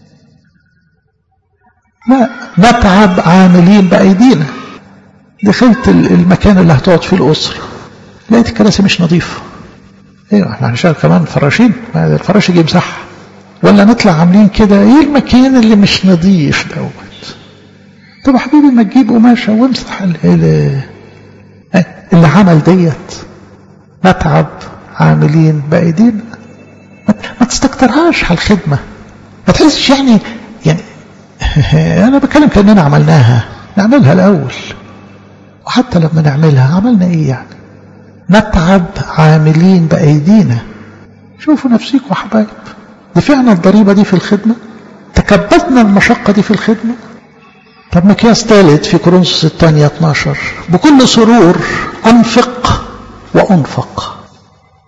لا نتعب عاملين بأيدينا دخلت المكان اللي هتقعد فيه الأسرة لقيت الكراسي مش نظيفة ايوه احنا هنشتغل كمان فراشين الفراش يجي مساحة ولا نطلع عاملين كده ايه المكان اللي مش نظيف دوت طب يا حبيبي ما تجيب قماشة وامسح اللي, اللي عمل ديت نتعب عاملين بأيدينا ما تستكترهاش على الخدمة ما تحسش يعني يعني انا بتكلم كأننا عملناها نعملها الأول وحتى لما نعملها عملنا ايه يعني نتعب عاملين بأيدينا شوفوا نفسيكم حبايب دفعنا الضريبة دي في الخدمة تكبدنا المشقة دي في الخدمة طب مقياس ثالث في كورنثوس الثانية 12 بكل سرور أنفق وأنفق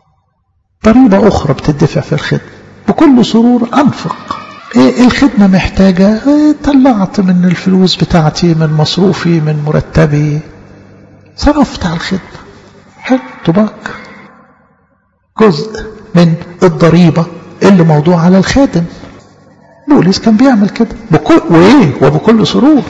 ضريبة أخرى بتدفع في الخدمة بكل سرور أنفق إيه الخدمة محتاجة إيه طلعت من الفلوس بتاعتي من مصروفي من مرتبي صرفت على الخدمة حلو تباك جزء من الضريبة اللي موضوع على الخادم بوليس كان بيعمل كده بكل وايه وبكل سرور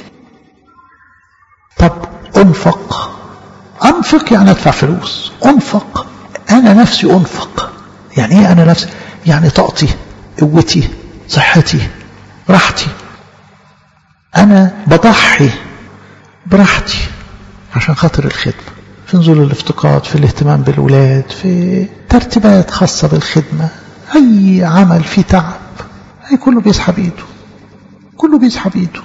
طب انفق انفق يعني ادفع فلوس انفق انا نفسي انفق يعني ايه انا نفسي يعني طاقتي قوتي صحتي راحتي انا بضحي براحتي عشان خاطر الخدمه في نزول الافتقاد في الاهتمام بالولاد في ترتيبات خاصه بالخدمه اي عمل فيه تعب هي كله بيسحب ايده كله بيسحب ايده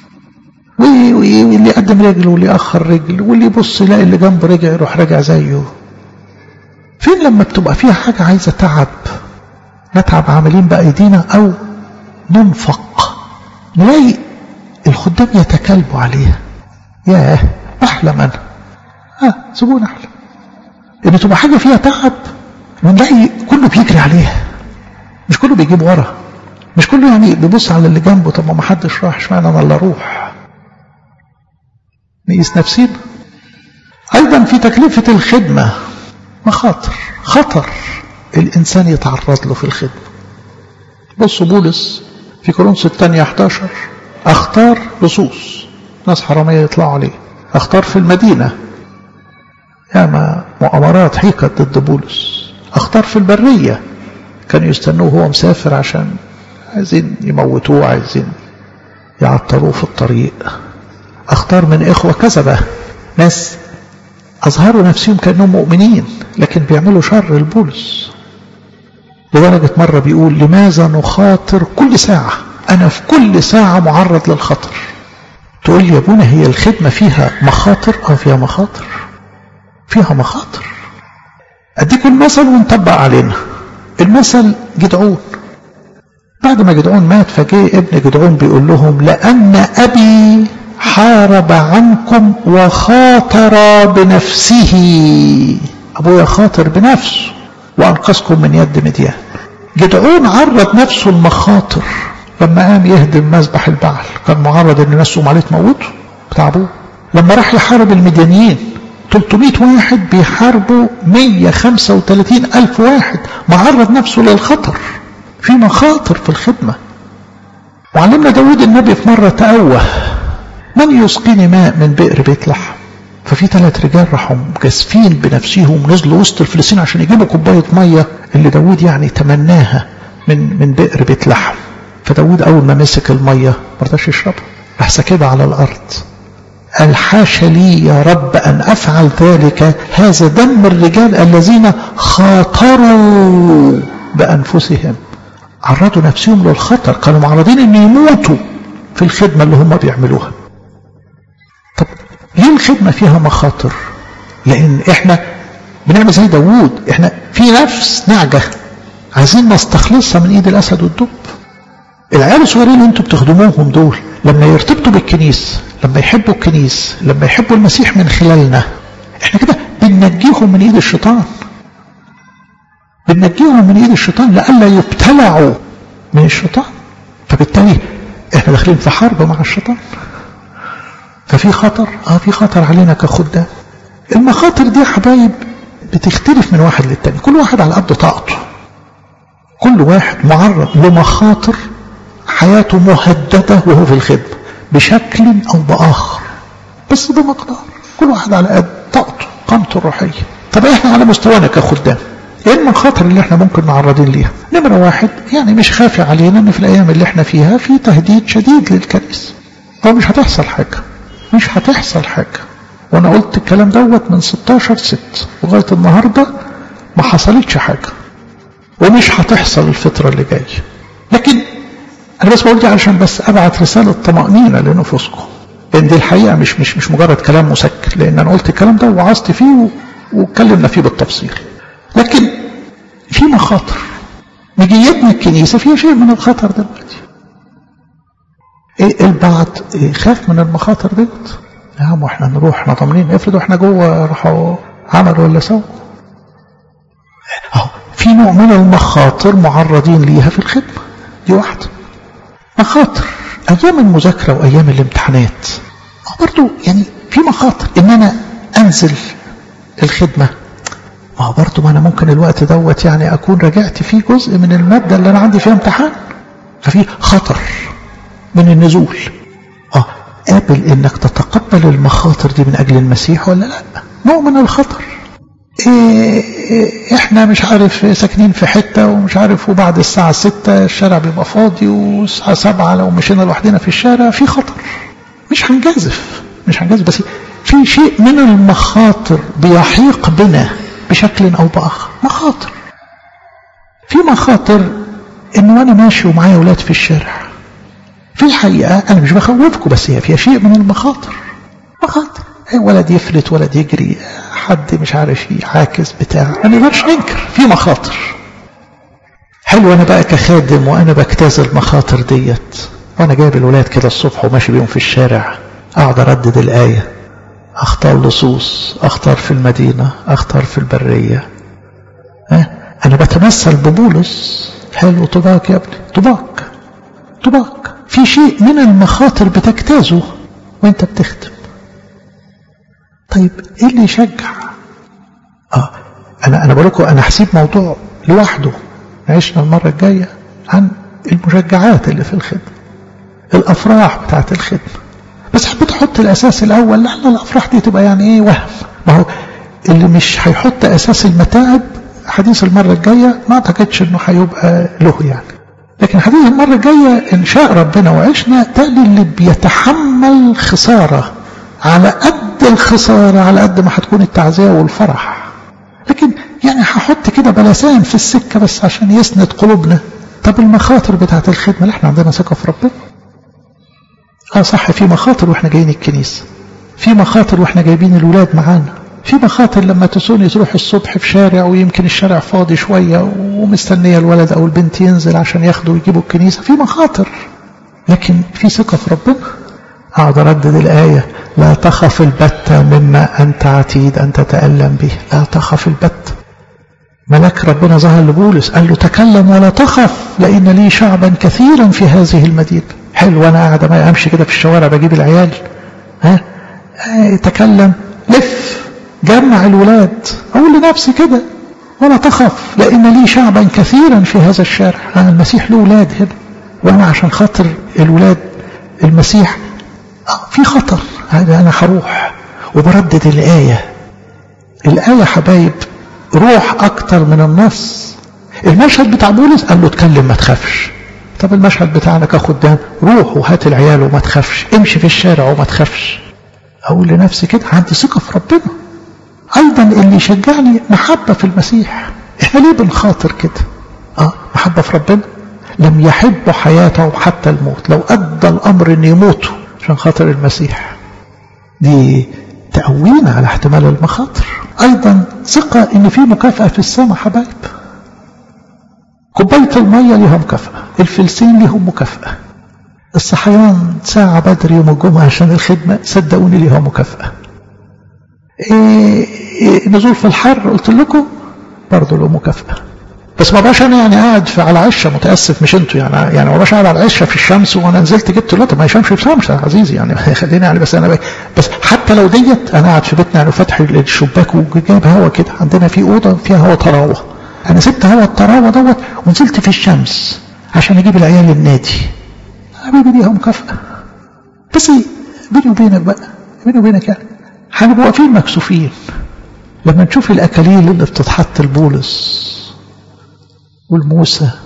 واللي يقدم رجل واللي يأخر رجل واللي يبص يلاقي اللي جنبه رجع يروح راجع زيه فين لما بتبقى فيها حاجة عايزة تعب نتعب عاملين بأيدينا أو ننفق نلاقي الخدام يتكلبوا عليها ياه أحلم أنا ها سيبونا أحلم إن تبقى حاجة فيها تعب ونلاقي كله بيجري عليها مش كله بيجيب ورا مش كله يعني بيبص على اللي جنبه طب ما حدش راح اشمعنى انا اللي اروح نقيس نفسينا ايضا في تكلفة الخدمة مخاطر خطر الانسان يتعرض له في الخدمة بصوا بولس في كورنثوس الثانية 11 اختار لصوص ناس حرامية يطلعوا عليه اختار في المدينة ياما مؤامرات حيكت ضد بولس اختار في البرية كانوا يستنوه وهو مسافر عشان عايزين يموتوه عايزين يعطلوه في الطريق اختار من اخوة كذبة ناس اظهروا نفسهم كأنهم مؤمنين لكن بيعملوا شر البولس لدرجة مرة بيقول لماذا نخاطر كل ساعة انا في كل ساعة معرض للخطر تقول لي يا ابونا هي الخدمة فيها مخاطر اه فيها مخاطر فيها مخاطر اديكم المثل ونطبق علينا المثل جدعون بعد ما جدعون مات فجاء ابن جدعون بيقول لهم لأن أبي حارب عنكم وخاطر بنفسه أبويا خاطر بنفسه وأنقذكم من يد مديان جدعون عرض نفسه المخاطر لما قام يهدم مذبح البعل كان معرض ان الناس تقوم عليه تموته بتاع ابوه لما راح يحارب المديانيين 300 واحد بيحاربوا 135 ألف واحد معرض نفسه للخطر في مخاطر في الخدمة وعلمنا داود النبي في مرة تأوه من يسقيني ماء من بئر بيت لحم ففي ثلاث رجال راحوا جاسفين بنفسهم نزلوا وسط الفلسطين عشان يجيبوا كوباية مية اللي داود يعني تمناها من من بئر بيت لحم فداود أول ما مسك المية ما رضاش يشربها راح ساكبها على الأرض قال حاش لي يا رب أن أفعل ذلك هذا دم الرجال الذين خاطروا بأنفسهم عرضوا نفسهم للخطر كانوا معرضين أن يموتوا في الخدمة اللي هم بيعملوها طب ليه الخدمة فيها مخاطر لأن إحنا بنعمل زي داوود إحنا في نفس نعجة عايزين نستخلصها من إيد الأسد والدب العيال الصغيرين اللي انتوا بتخدموهم دول لما يرتبطوا بالكنيس لما يحبوا الكنيس لما يحبوا المسيح من خلالنا احنا كده بننجيهم من ايد الشيطان بننجيهم من ايد الشيطان لئلا يبتلعوا من الشيطان فبالتالي احنا داخلين في حرب مع الشيطان ففي خطر اه في خطر علينا كخدام المخاطر دي يا حبايب بتختلف من واحد للتاني كل واحد على قد طاقته كل واحد معرض لمخاطر حياته مهددة وهو في الخدمة بشكل أو بآخر بس بمقدار كل واحد على قد طاقته قامته الروحية طب احنا على مستوانا كخدام ايه المخاطر اللي احنا ممكن معرضين ليها نمرة واحد يعني مش خافي علينا ان في الايام اللي احنا فيها في تهديد شديد للكنيسة هو مش هتحصل حاجة مش هتحصل حاجة وانا قلت الكلام دوت من 16 ست لغاية النهاردة ما حصلتش حاجة ومش هتحصل الفترة اللي جاية لكن انا بس بقول دي علشان بس ابعت رسالة طمأنينة لنفوسكم لان دي الحقيقة مش مش مش مجرد كلام مسكر لان انا قلت الكلام ده وعظت فيه واتكلمنا فيه بالتفصيل لكن في مخاطر مجيتنا الكنيسة فيها شيء من الخطر دلوقتي ايه البعض إيه خاف من المخاطر ديت يا عم احنا نروح احنا ضامنين افرضوا احنا جوه راحوا عملوا ولا سووا اهو في في نوع من المخاطر معرضين ليها في الخدمة دي واحدة مخاطر أيام المذاكرة وأيام الامتحانات برضو يعني في مخاطر إن أنا أنزل الخدمة ما هو برضه ما انا ممكن الوقت دوت يعني اكون رجعت فيه جزء من الماده اللي انا عندي فيها امتحان ففي خطر من النزول اه قابل انك تتقبل المخاطر دي من اجل المسيح ولا لا نوع من الخطر إيه إيه احنا مش عارف ساكنين في حته ومش عارف وبعد الساعه 6 الشارع بيبقى فاضي والساعه 7 لو مشينا لوحدنا في الشارع في خطر مش هنجازف مش هنجازف بس في شيء من المخاطر بيحيق بنا بشكل أو بآخر مخاطر في مخاطر إن وأنا ماشي ومعايا أولاد في الشارع في الحقيقة أنا مش بخوفكم بس هي فيها شيء من المخاطر مخاطر ولد يفلت ولد يجري حد مش عارف يعاكس بتاع ما نقدرش ننكر في مخاطر حلو أنا بقى كخادم وأنا بجتاز المخاطر ديت وأنا جايب الولاد كده الصبح وماشي بيهم في الشارع أقعد أردد الآية أختار لصوص أختار في المدينة أختار في البرية أه؟ أنا بتمثل ببولس حلو طباق يا ابني طباق طباق في شيء من المخاطر بتجتازه وانت بتخدم طيب ايه اللي يشجع اه انا انا بقول لكم انا هسيب موضوع لوحده عشنا المره الجايه عن المشجعات اللي في الخدمه الافراح بتاعت الخدمه بس حبيت احط الاساس الاول لعل الافراح دي تبقى يعني ايه وهم ما هو اللي مش هيحط اساس المتاعب حديث المره الجايه ما اعتقدش انه هيبقى له يعني لكن حديث المره الجايه ان شاء ربنا وعشنا ده اللي بيتحمل خساره على قد الخساره على قد ما هتكون التعزيه والفرح لكن يعني هحط كده بلسان في السكه بس عشان يسند قلوبنا طب المخاطر بتاعت الخدمه اللي احنا عندنا ثقه في ربنا اه صح في مخاطر واحنا جايين الكنيسة في مخاطر واحنا جايبين الولاد معانا في مخاطر لما تسوني تروح الصبح في شارع ويمكن الشارع فاضي شوية ومستنية الولد او البنت ينزل عشان ياخدوا ويجيبوا الكنيسة في مخاطر لكن في ثقة في ربنا اقعد اردد الآية لا تخف البتة مما أنت عتيد أن تتألم به لا تخف البتة ملك ربنا ظهر لبولس قال له تكلم ولا تخف لأن لي شعبا كثيرا في هذه المدينة حلو انا قاعد ما امشي كده في الشوارع بجيب العيال ها تكلم لف جمع الولاد اقول لنفسي كده ولا تخف لان لي شعبا كثيرا في هذا الشارع أنا المسيح له ولاد هنا وانا عشان خاطر الولاد المسيح في خطر انا هروح وبردد الايه الايه حبايب روح اكتر من النص المشهد بتاع بولس قال له اتكلم ما تخافش طب المشهد بتاعنا كخدام روح وهات العيال وما تخافش امشي في الشارع وما تخافش اقول لنفسي كده عندي ثقه في ربنا ايضا اللي يشجعني محبه في المسيح احنا ليه بنخاطر كده اه محبه في ربنا لم يحبوا حياتهم حتى الموت لو ادى الامر ان يموتوا عشان خاطر المسيح دي تقوينا على احتمال المخاطر ايضا ثقه ان في مكافاه في السماء حبايب كوباية المية ليها مكافأة الفلسين ليهم مكافأة الصحيان ساعة بدري يوم الجمعة عشان الخدمة صدقوني ليها مكافأة إيه إيه نزول في الحر قلت لكم برضه له مكافأة بس ما بقاش انا يعني قاعد في على عشه متاسف مش انتوا يعني يعني ما بقاش قاعد على العشه في الشمس وانا نزلت جبت لوطه ما يشمش بشمس يا عزيزي يعني خلينا يعني بس انا بي. بس حتى لو ديت انا قاعد في بيتنا يعني فاتح الشباك وجايب هوا كده عندنا في اوضه فيها هوا طراوه انا سبت هوا الطراوه دوت ونزلت في الشمس عشان اجيب العيال النادي حبيبي ليها مكافاه بس بيني وبينك بقى بيني وبينك يعني هنبقى واقفين مكسوفين لما نشوف الاكاليل اللي بتتحط لبولس والموسى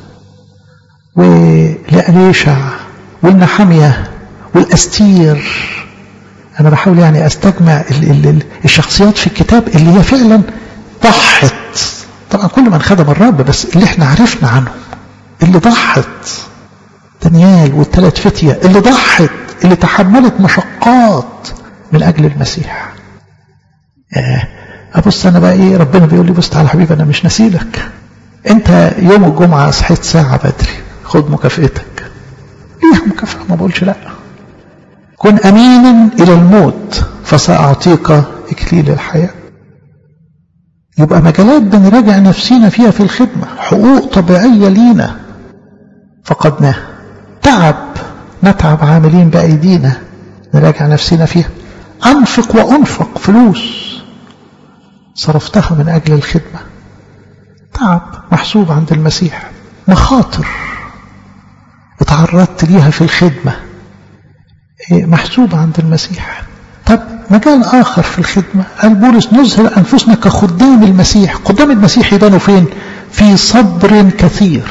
ولأليشع والنحمية والأستير أنا بحاول يعني أستجمع ال ال ال الشخصيات في الكتاب اللي هي فعلا ضحت طبعا كل من خدم الرب بس اللي احنا عرفنا عنهم اللي ضحت دانيال والثلاث فتية اللي ضحت اللي تحملت مشقات من أجل المسيح آه أبص أنا بقى إيه ربنا بيقول لي بص تعالى حبيبي أنا مش نسيلك انت يوم الجمعة صحيت ساعة بدري خد مكافئتك ليه مكافأة ما بقولش لا كن أمينا إلى الموت فسأعطيك إكليل الحياة يبقى مجالات بنراجع نفسينا فيها في الخدمة حقوق طبيعية لينا فقدناها تعب نتعب عاملين بأيدينا نراجع نفسنا فيها أنفق وأنفق فلوس صرفتها من أجل الخدمة تعب محسوب عند المسيح مخاطر اتعرضت ليها في الخدمة محسوب عند المسيح طب مجال آخر في الخدمة قال بولس نظهر أنفسنا كخدام المسيح خدام المسيح يبانوا فين في صبر كثير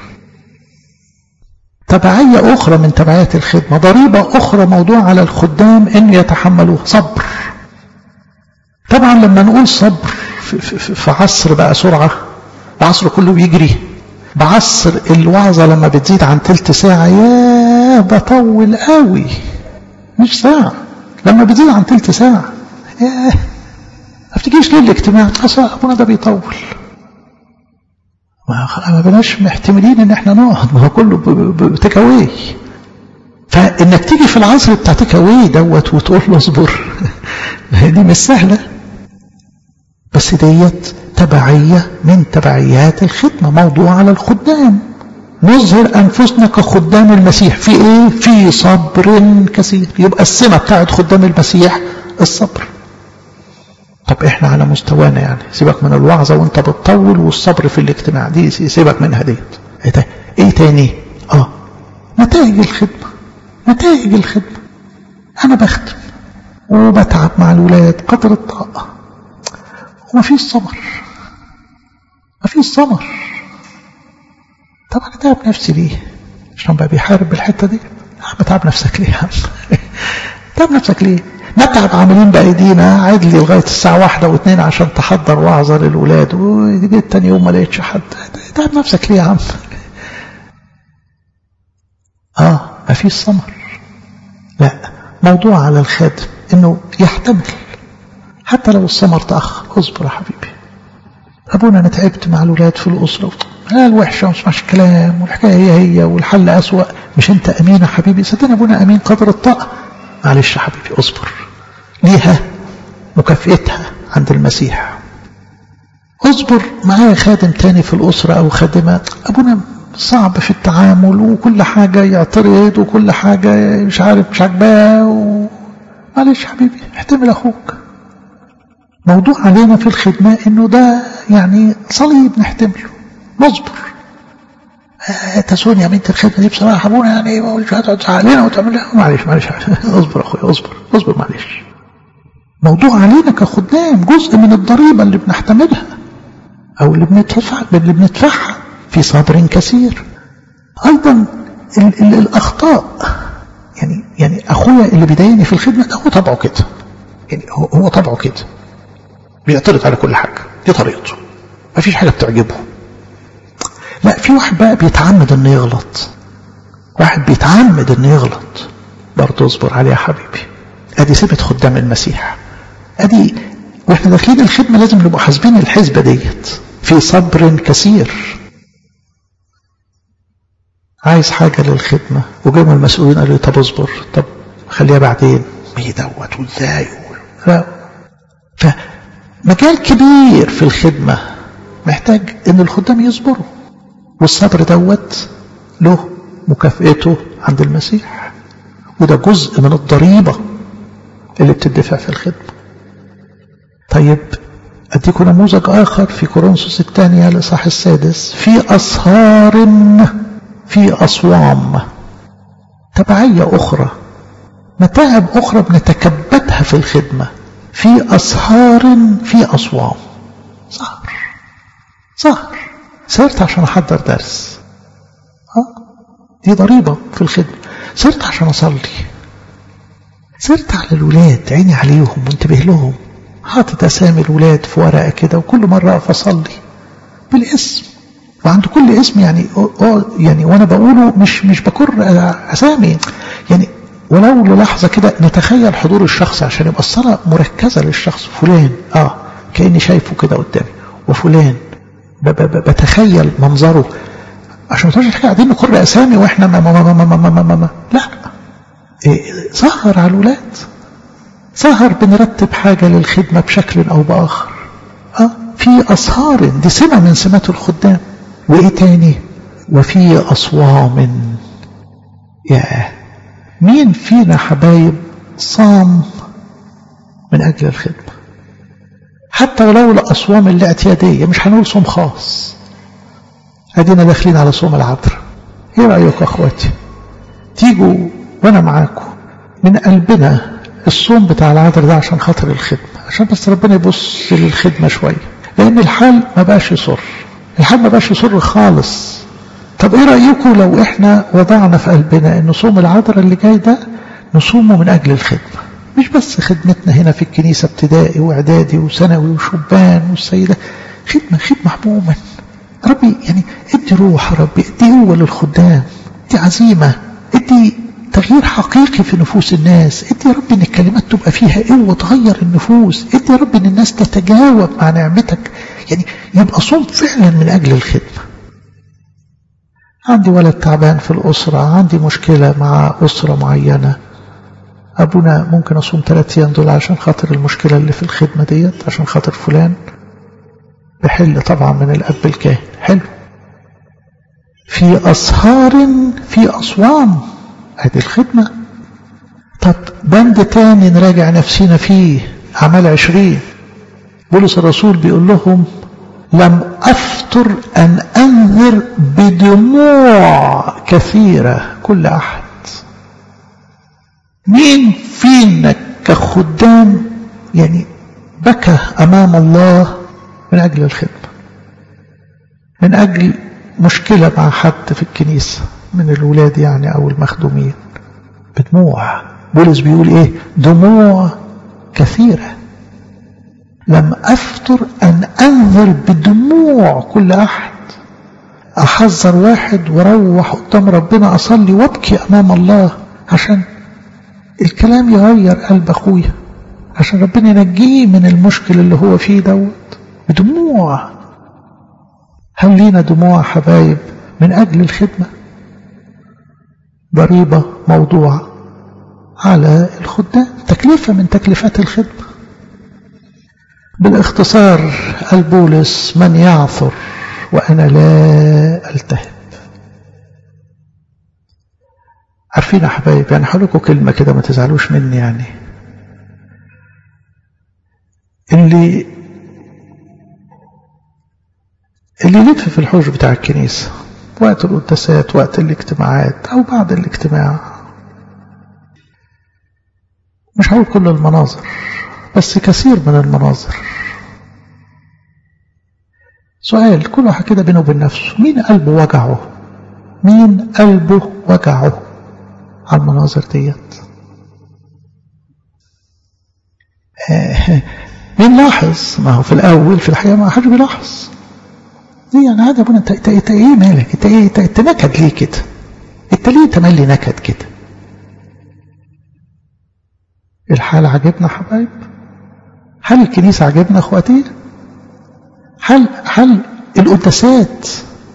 تبعية أخرى من تبعيات الخدمة ضريبة أخرى موضوع على الخدام أن يتحملوه صبر طبعا لما نقول صبر في, في, في عصر بقى سرعة العصر كله بيجري بعصر الوعظة لما بتزيد عن تلت ساعة ياه بطول قوي مش ساعة لما بتزيد عن تلت ساعة ياه ما بتجيش ليه الاجتماع أصلا أبونا ده بيطول ما ما بناش محتملين ان احنا نقعد ما هو كله بتيك اواي فانك تيجي في العصر بتاع تيك اواي دوت وتقول له اصبر دي مش سهله بس ديت تبعيه من تبعيات الخدمه موضوع على الخدام نظهر انفسنا كخدام المسيح في ايه في صبر كثير يبقى السمه بتاعت خدام المسيح الصبر طب احنا على مستوانا يعني سيبك من الوعظة وانت بتطول والصبر في الاجتماع دي سيبك منها ديت ايه, ده؟ ايه تاني اه نتائج الخدمة نتائج الخدمة انا بخدم وبتعب مع الولاد قدر الطاقة ومفيش صبر مفيش صبر طب انا تعب نفسي ليه عشان بقى بيحارب بالحتة دي بتعب نفسك ليه يا عم تعب نفسك ليه نتعب عاملين بأيدينا قاعد لي لغاية الساعة واحدة واثنين عشان تحضر وعظة للولاد وجيت تاني يوم ما لقيتش حد تعب نفسك ليه يا عم اه ما فيش صمر لا موضوع على الخادم انه يحتمل حتى لو الصمر تأخر اصبر يا حبيبي ابونا انا تعبت مع الولاد في الاسره لا الوحشه وما اسمعش الكلام والحكايه هي هي والحل اسوا مش انت امين يا حبيبي صدقني ابونا امين قدر الطاقه معلش يا حبيبي اصبر ليها مكافئتها عند المسيح اصبر معايا خادم تاني في الأسرة أو خادمة أبونا صعب في التعامل وكل حاجة يعترض وكل حاجة مش عارف مش عاجباه و... معلش حبيبي احتمل أخوك موضوع علينا في الخدمة إنه ده يعني صليب نحتمله نصبر تسوني يا بنت الخدمة دي بصراحة أبونا يعني مش هتقعد علينا وتعمل معلش معلش اصبر أخويا اصبر اصبر معلش موضوع علينا كخدام جزء من الضريبة اللي بنحتملها أو اللي بندفع اللي بندفعها في صبر كثير أيضا ال ال الأخطاء يعني يعني أخويا اللي بيضايقني في الخدمة ده هو طبعه كده يعني هو, هو طبعه كده بيعترض على كل حاجة دي طريقته ما فيش حاجة بتعجبه لا في واحد بقى بيتعمد انه يغلط واحد بيتعمد انه يغلط برضه اصبر عليه يا حبيبي ادي سمة خدام المسيح ادي واحنا داخلين الخدمة لازم نبقى حاسبين الحسبة ديت في صبر كثير عايز حاجة للخدمة وجاءوا المسؤولين قالوا طب اصبر طب خليها بعدين مي دوت وازاي لا فمجال كبير في الخدمة محتاج ان الخدام يصبروا والصبر دوت له مكافئته عند المسيح وده جزء من الضريبة اللي بتدفع في الخدمة طيب أديكم نموذج آخر في كورنثوس الثانية الإصحاح السادس في أسهار في أصوام تبعية أخرى متاعب أخرى بنتكبدها في الخدمة في أسهار في أصوام سهر سهر سهرت عشان أحضر درس ها دي ضريبة في الخدمة سهرت عشان أصلي سرت على الولاد عيني عليهم وانتبه لهم حاطط اسامي الولاد في ورقه كده وكل مره اقف اصلي بالاسم وعند كل اسم يعني يعني وانا بقوله مش مش بكر اسامي يعني ولو للحظه كده نتخيل حضور الشخص عشان يبقى الصلاه مركزه للشخص فلان اه كاني شايفه كده قدامي وفلان بتخيل منظره عشان ما تقولش حاجه قاعدين نكر اسامي واحنا ما ما ما ما ما, ما, ما, ما. لا إيه سهر على الولاد سهر بنرتب حاجة للخدمة بشكل أو بآخر أه في أسهار دي سمة من سمات الخدام وإيه تاني وفي أصوام يا مين فينا حبايب صام من أجل الخدمة حتى ولو الأصوام الاعتيادية مش هنقول صوم خاص أدينا داخلين على صوم العذراء إيه رأيك يا أخواتي تيجوا وأنا معاكم من قلبنا الصوم بتاع العذراء ده عشان خاطر الخدمة عشان بس ربنا يبص للخدمة شوية لأن الحال ما بقاش يصر الحال ما بقاش يصر خالص طب ايه رأيكم لو احنا وضعنا في قلبنا ان صوم العذراء اللي جاي ده نصومه من اجل الخدمة مش بس خدمتنا هنا في الكنيسة ابتدائي واعدادي وثانوي وشبان والسيدة خدمة خدمة عموما ربي يعني ادي روح يا ربي ادي قوة للخدام ادي عزيمة ادي تغيير حقيقي في نفوس الناس ادي يا رب ان الكلمات تبقى فيها قوة تغير النفوس ادي يا رب ان الناس تتجاوب مع نعمتك يعني يبقى صوم فعلا من اجل الخدمة عندي ولد تعبان في الأسرة عندي مشكلة مع أسرة معينة أبونا ممكن أصوم ثلاثة أيام دول عشان خاطر المشكلة اللي في الخدمة ديت عشان خاطر فلان بحل طبعا من الأب الكاهن حلو في أسهار في أصوام هذه الخدمة طب بند تاني نراجع نفسنا فيه أعمال عشرين بولس الرسول بيقول لهم لم أفتر أن أنذر بدموع كثيرة كل أحد مين فينا كخدام يعني بكى أمام الله من أجل الخدمة من أجل مشكلة مع حد في الكنيسة من الولاد يعني أو المخدومين بدموع بولس بيقول إيه دموع كثيرة لم أفتر أن أنذر بدموع كل أحد أحذر واحد وروح قدام ربنا أصلي وابكي أمام الله عشان الكلام يغير قلب أخويا عشان ربنا ينجيه من المشكل اللي هو فيه دوت بدموع هل لينا دموع حبايب من أجل الخدمة ضريبة موضوعة على الخدام تكلفة من تكلفات الخدمة بالاختصار البولس من يعثر وأنا لا ألتهب عارفين يا حبايب يعني هقول لكم كلمة كده ما تزعلوش مني يعني اللي اللي يلف في الحوش بتاع الكنيسة وقت القداسات وقت الاجتماعات أو بعد الاجتماع مش هقول كل المناظر بس كثير من المناظر سؤال كل واحد كده بينه وبين نفسه مين قلبه وجعه مين قلبه وجعه على المناظر ديت مين لاحظ ما هو في الأول في الحقيقة ما حد بيلاحظ دي يعني هذا ابونا انت, انت, انت ايه مالك انت ايه انت, انت نكد ليه كده انت ليه تملي نكد كده الحال عجبنا حبايب هل الكنيسة عجبنا اخواتي هل هل القداسات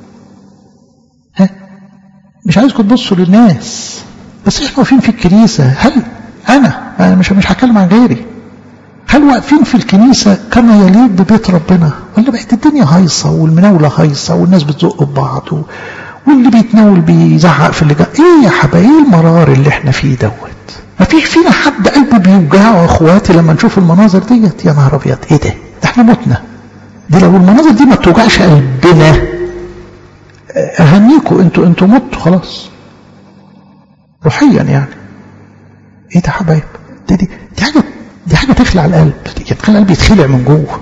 ها مش عايزكم تبصوا للناس بس احنا واقفين في الكنيسة هل انا انا مش مش هتكلم عن غيري هل واقفين في الكنيسة كما يليق ببيت ربنا ولا بقت الدنيا هايصة والمناولة هايصة والناس بتزق ببعض واللي بيتناول بيزعق في اللي جاء ايه يا حبايبي ايه المرار اللي احنا فيه دوت ما فيش فينا حد قلبه بيوجعه اخواتي لما نشوف المناظر ديت يا نهار ابيض ايه ده ده احنا متنا دي لو المناظر دي ما بتوجعش قلبنا اهنيكوا انتوا انتوا متوا خلاص روحيا يعني ايه ده حبايب دي, دي, دي حاجه دي حاجه تخلع القلب دي تخلي القلب يتخلع من جوه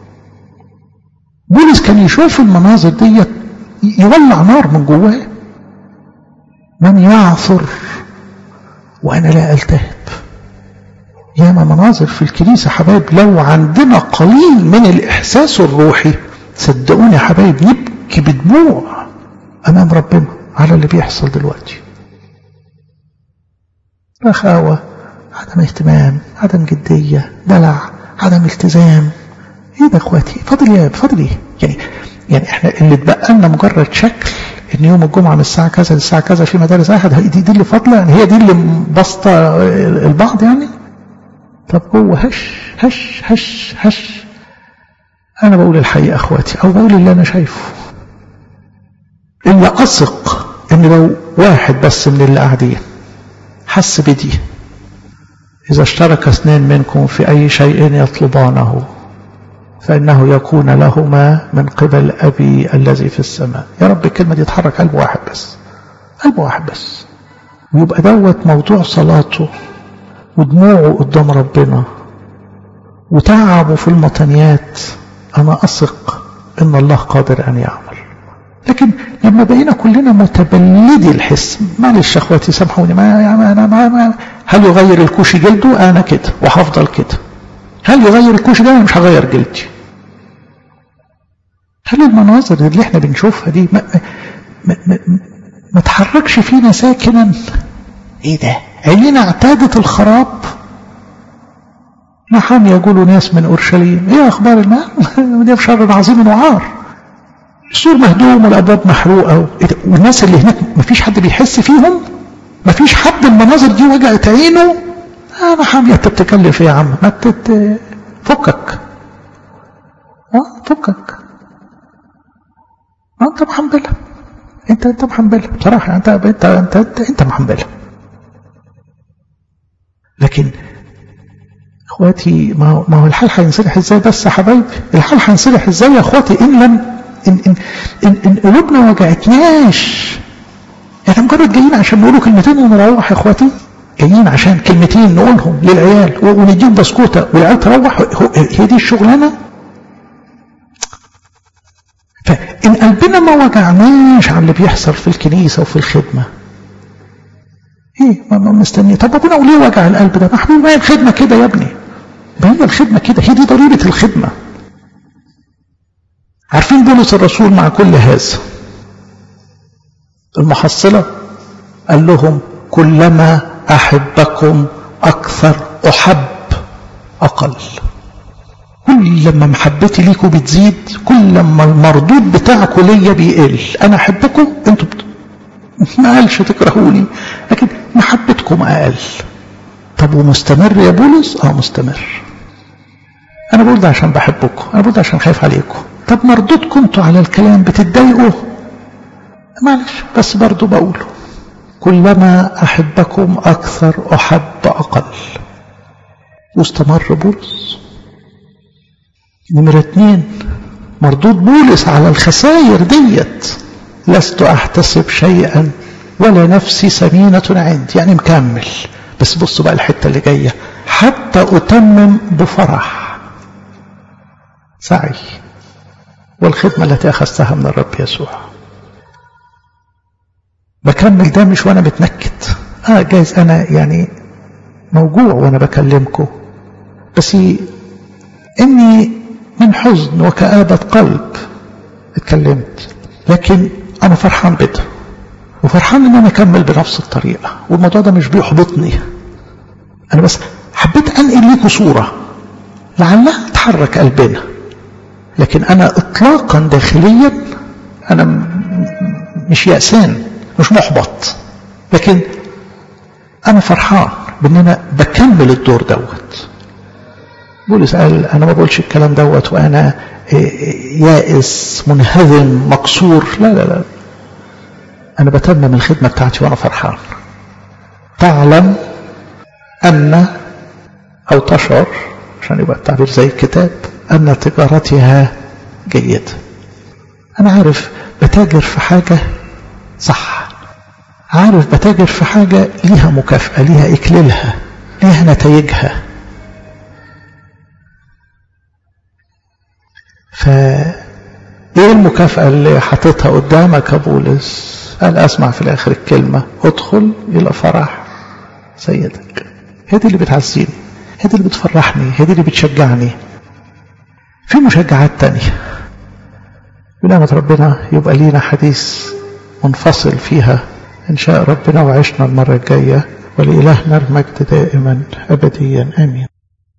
بولس كان يشوف المناظر ديت يولع نار من جواه من يعثر وانا لا التهب ياما مناظر في الكنيسه حبايب لو عندنا قليل من الاحساس الروحي صدقوني يا حبايب نبكي بدموع امام ربنا على اللي بيحصل دلوقتي رخاوه عدم اهتمام عدم جديه دلع عدم التزام ايه ده اخواتي فاضل ايه فاضل ايه يعني يعني احنا اللي اتبقى لنا مجرد شكل ان يوم الجمعه من الساعه كذا للساعه كذا في مدارس احد دي, دي اللي فاضله يعني هي دي اللي بسطه البعض يعني طب هو هش هش هش هش أنا بقول الحقيقة أخواتي أو بقول اللي أنا شايفه اللي أثق إن لو واحد بس من اللي قاعدين حس بدي إذا اشترك اثنين منكم في أي شيء يطلبانه فإنه يكون لهما من قبل أبي الذي في السماء يا رب الكلمة دي تحرك قلب واحد بس قلب واحد بس ويبقى دوت موضوع صلاته ودموعه قدام ربنا وتعبه في المطنيات أنا أثق إن الله قادر أن يعمل لكن لما بقينا كلنا متبلدي الحس معلش يا اخواتي سامحوني ما, ما, ما, ما, ما هل يغير الكوشي جلده انا كده وهفضل كده هل يغير الكوشي ده انا مش هغير جلدي هل المناظر اللي احنا بنشوفها دي ما, ما, ما, ما تحركش فينا ساكنا ايه ده عينينا اعتادت الخراب نحن يقول ناس من اورشليم ايه اخبار الماء دي في شر عظيم وعار السور مهدوم والابواب محروقه والناس اللي هناك مفيش حد بيحس فيهم مفيش حد المناظر دي وجعت عينه انا حامية انت بتتكلم في يا عم ما تت... فكك اه فكك اه انت محنبلة انت انت محنبلة بصراحة انت انت انت انت, انت محنبلة لكن اخواتي ما هو ما هو الحال هينصلح ازاي بس يا حبايبي الحال هينصلح ازاي يا اخواتي ان لم ان ان ان, إن قلوبنا ما وجعتناش احنا مجرد جايين عشان نقولوا كلمتين ونروح يا اخواتي جايين عشان كلمتين نقولهم للعيال ونديهم بسكوته والعيال تروح هي دي الشغلانه فان قلبنا ما وجعناش على اللي بيحصل في الكنيسه وفي الخدمه ايه ما مستني طب ابونا وليه وجع القلب ده ما حبيبي ما هي الخدمه كده يا ابني ما هي الخدمه كده هي دي ضروره الخدمه عارفين بولس الرسول مع كل هذا المحصلة قال لهم كلما أحبكم أكثر أحب أقل كل لما محبتي ليكم بتزيد كل لما المردود بتاعكم ليا بيقل أنا أحبكم أنتوا بت... ما قالش تكرهوني لكن محبتكم أقل طب ومستمر يا بولس؟ اه مستمر أنا بقول ده عشان بحبكم أنا بقول ده عشان خايف عليكم طب مردودكم انتوا على الكلام بتتضايقوا معلش بس برضو بقوله كلما أحبكم أكثر أحب أقل واستمر بولس نمرة اتنين مردود بولس على الخسائر ديت لست أحتسب شيئا ولا نفسي سمينة عندي يعني مكمل بس بصوا بقى الحتة اللي جاية حتى أتمم بفرح سعي والخدمة التي أخذتها من الرب يسوع بكمل ده مش وأنا متنكد آه جايز أنا يعني موجوع وأنا بكلمكم بس إني من حزن وكآبة قلب اتكلمت لكن أنا فرحان بده وفرحان إن أنا أكمل بنفس الطريقة والموضوع ده مش بيحبطني أنا بس حبيت أنقل لكم صورة لعلها تحرك قلبنا لكن أنا إطلاقا داخليا أنا مش يأسان مش محبط لكن أنا فرحان بأن أنا بكمل الدور دوت بولس قال أنا ما بقولش الكلام دوت وأنا يائس منهزم مكسور لا لا لا أنا بتمم الخدمة بتاعتي وأنا فرحان تعلم أن أو تشعر عشان يبقى التعبير زي الكتاب أن تجارتها جيدة أنا عارف بتاجر في حاجة صح عارف بتاجر في حاجة ليها مكافأة ليها إكليلها ليها نتائجها ف ايه المكافأة اللي حاططها قدامك يا بولس قال اسمع في الاخر الكلمة ادخل الى فرح سيدك هي دي اللي بتعزيني هي دي اللي بتفرحني هي دي اللي بتشجعني في مشجعات تانية بنعمة ربنا يبقى لينا حديث منفصل فيها إن شاء ربنا وعشنا المرة الجاية ولإلهنا المجد دائما أبديا آمين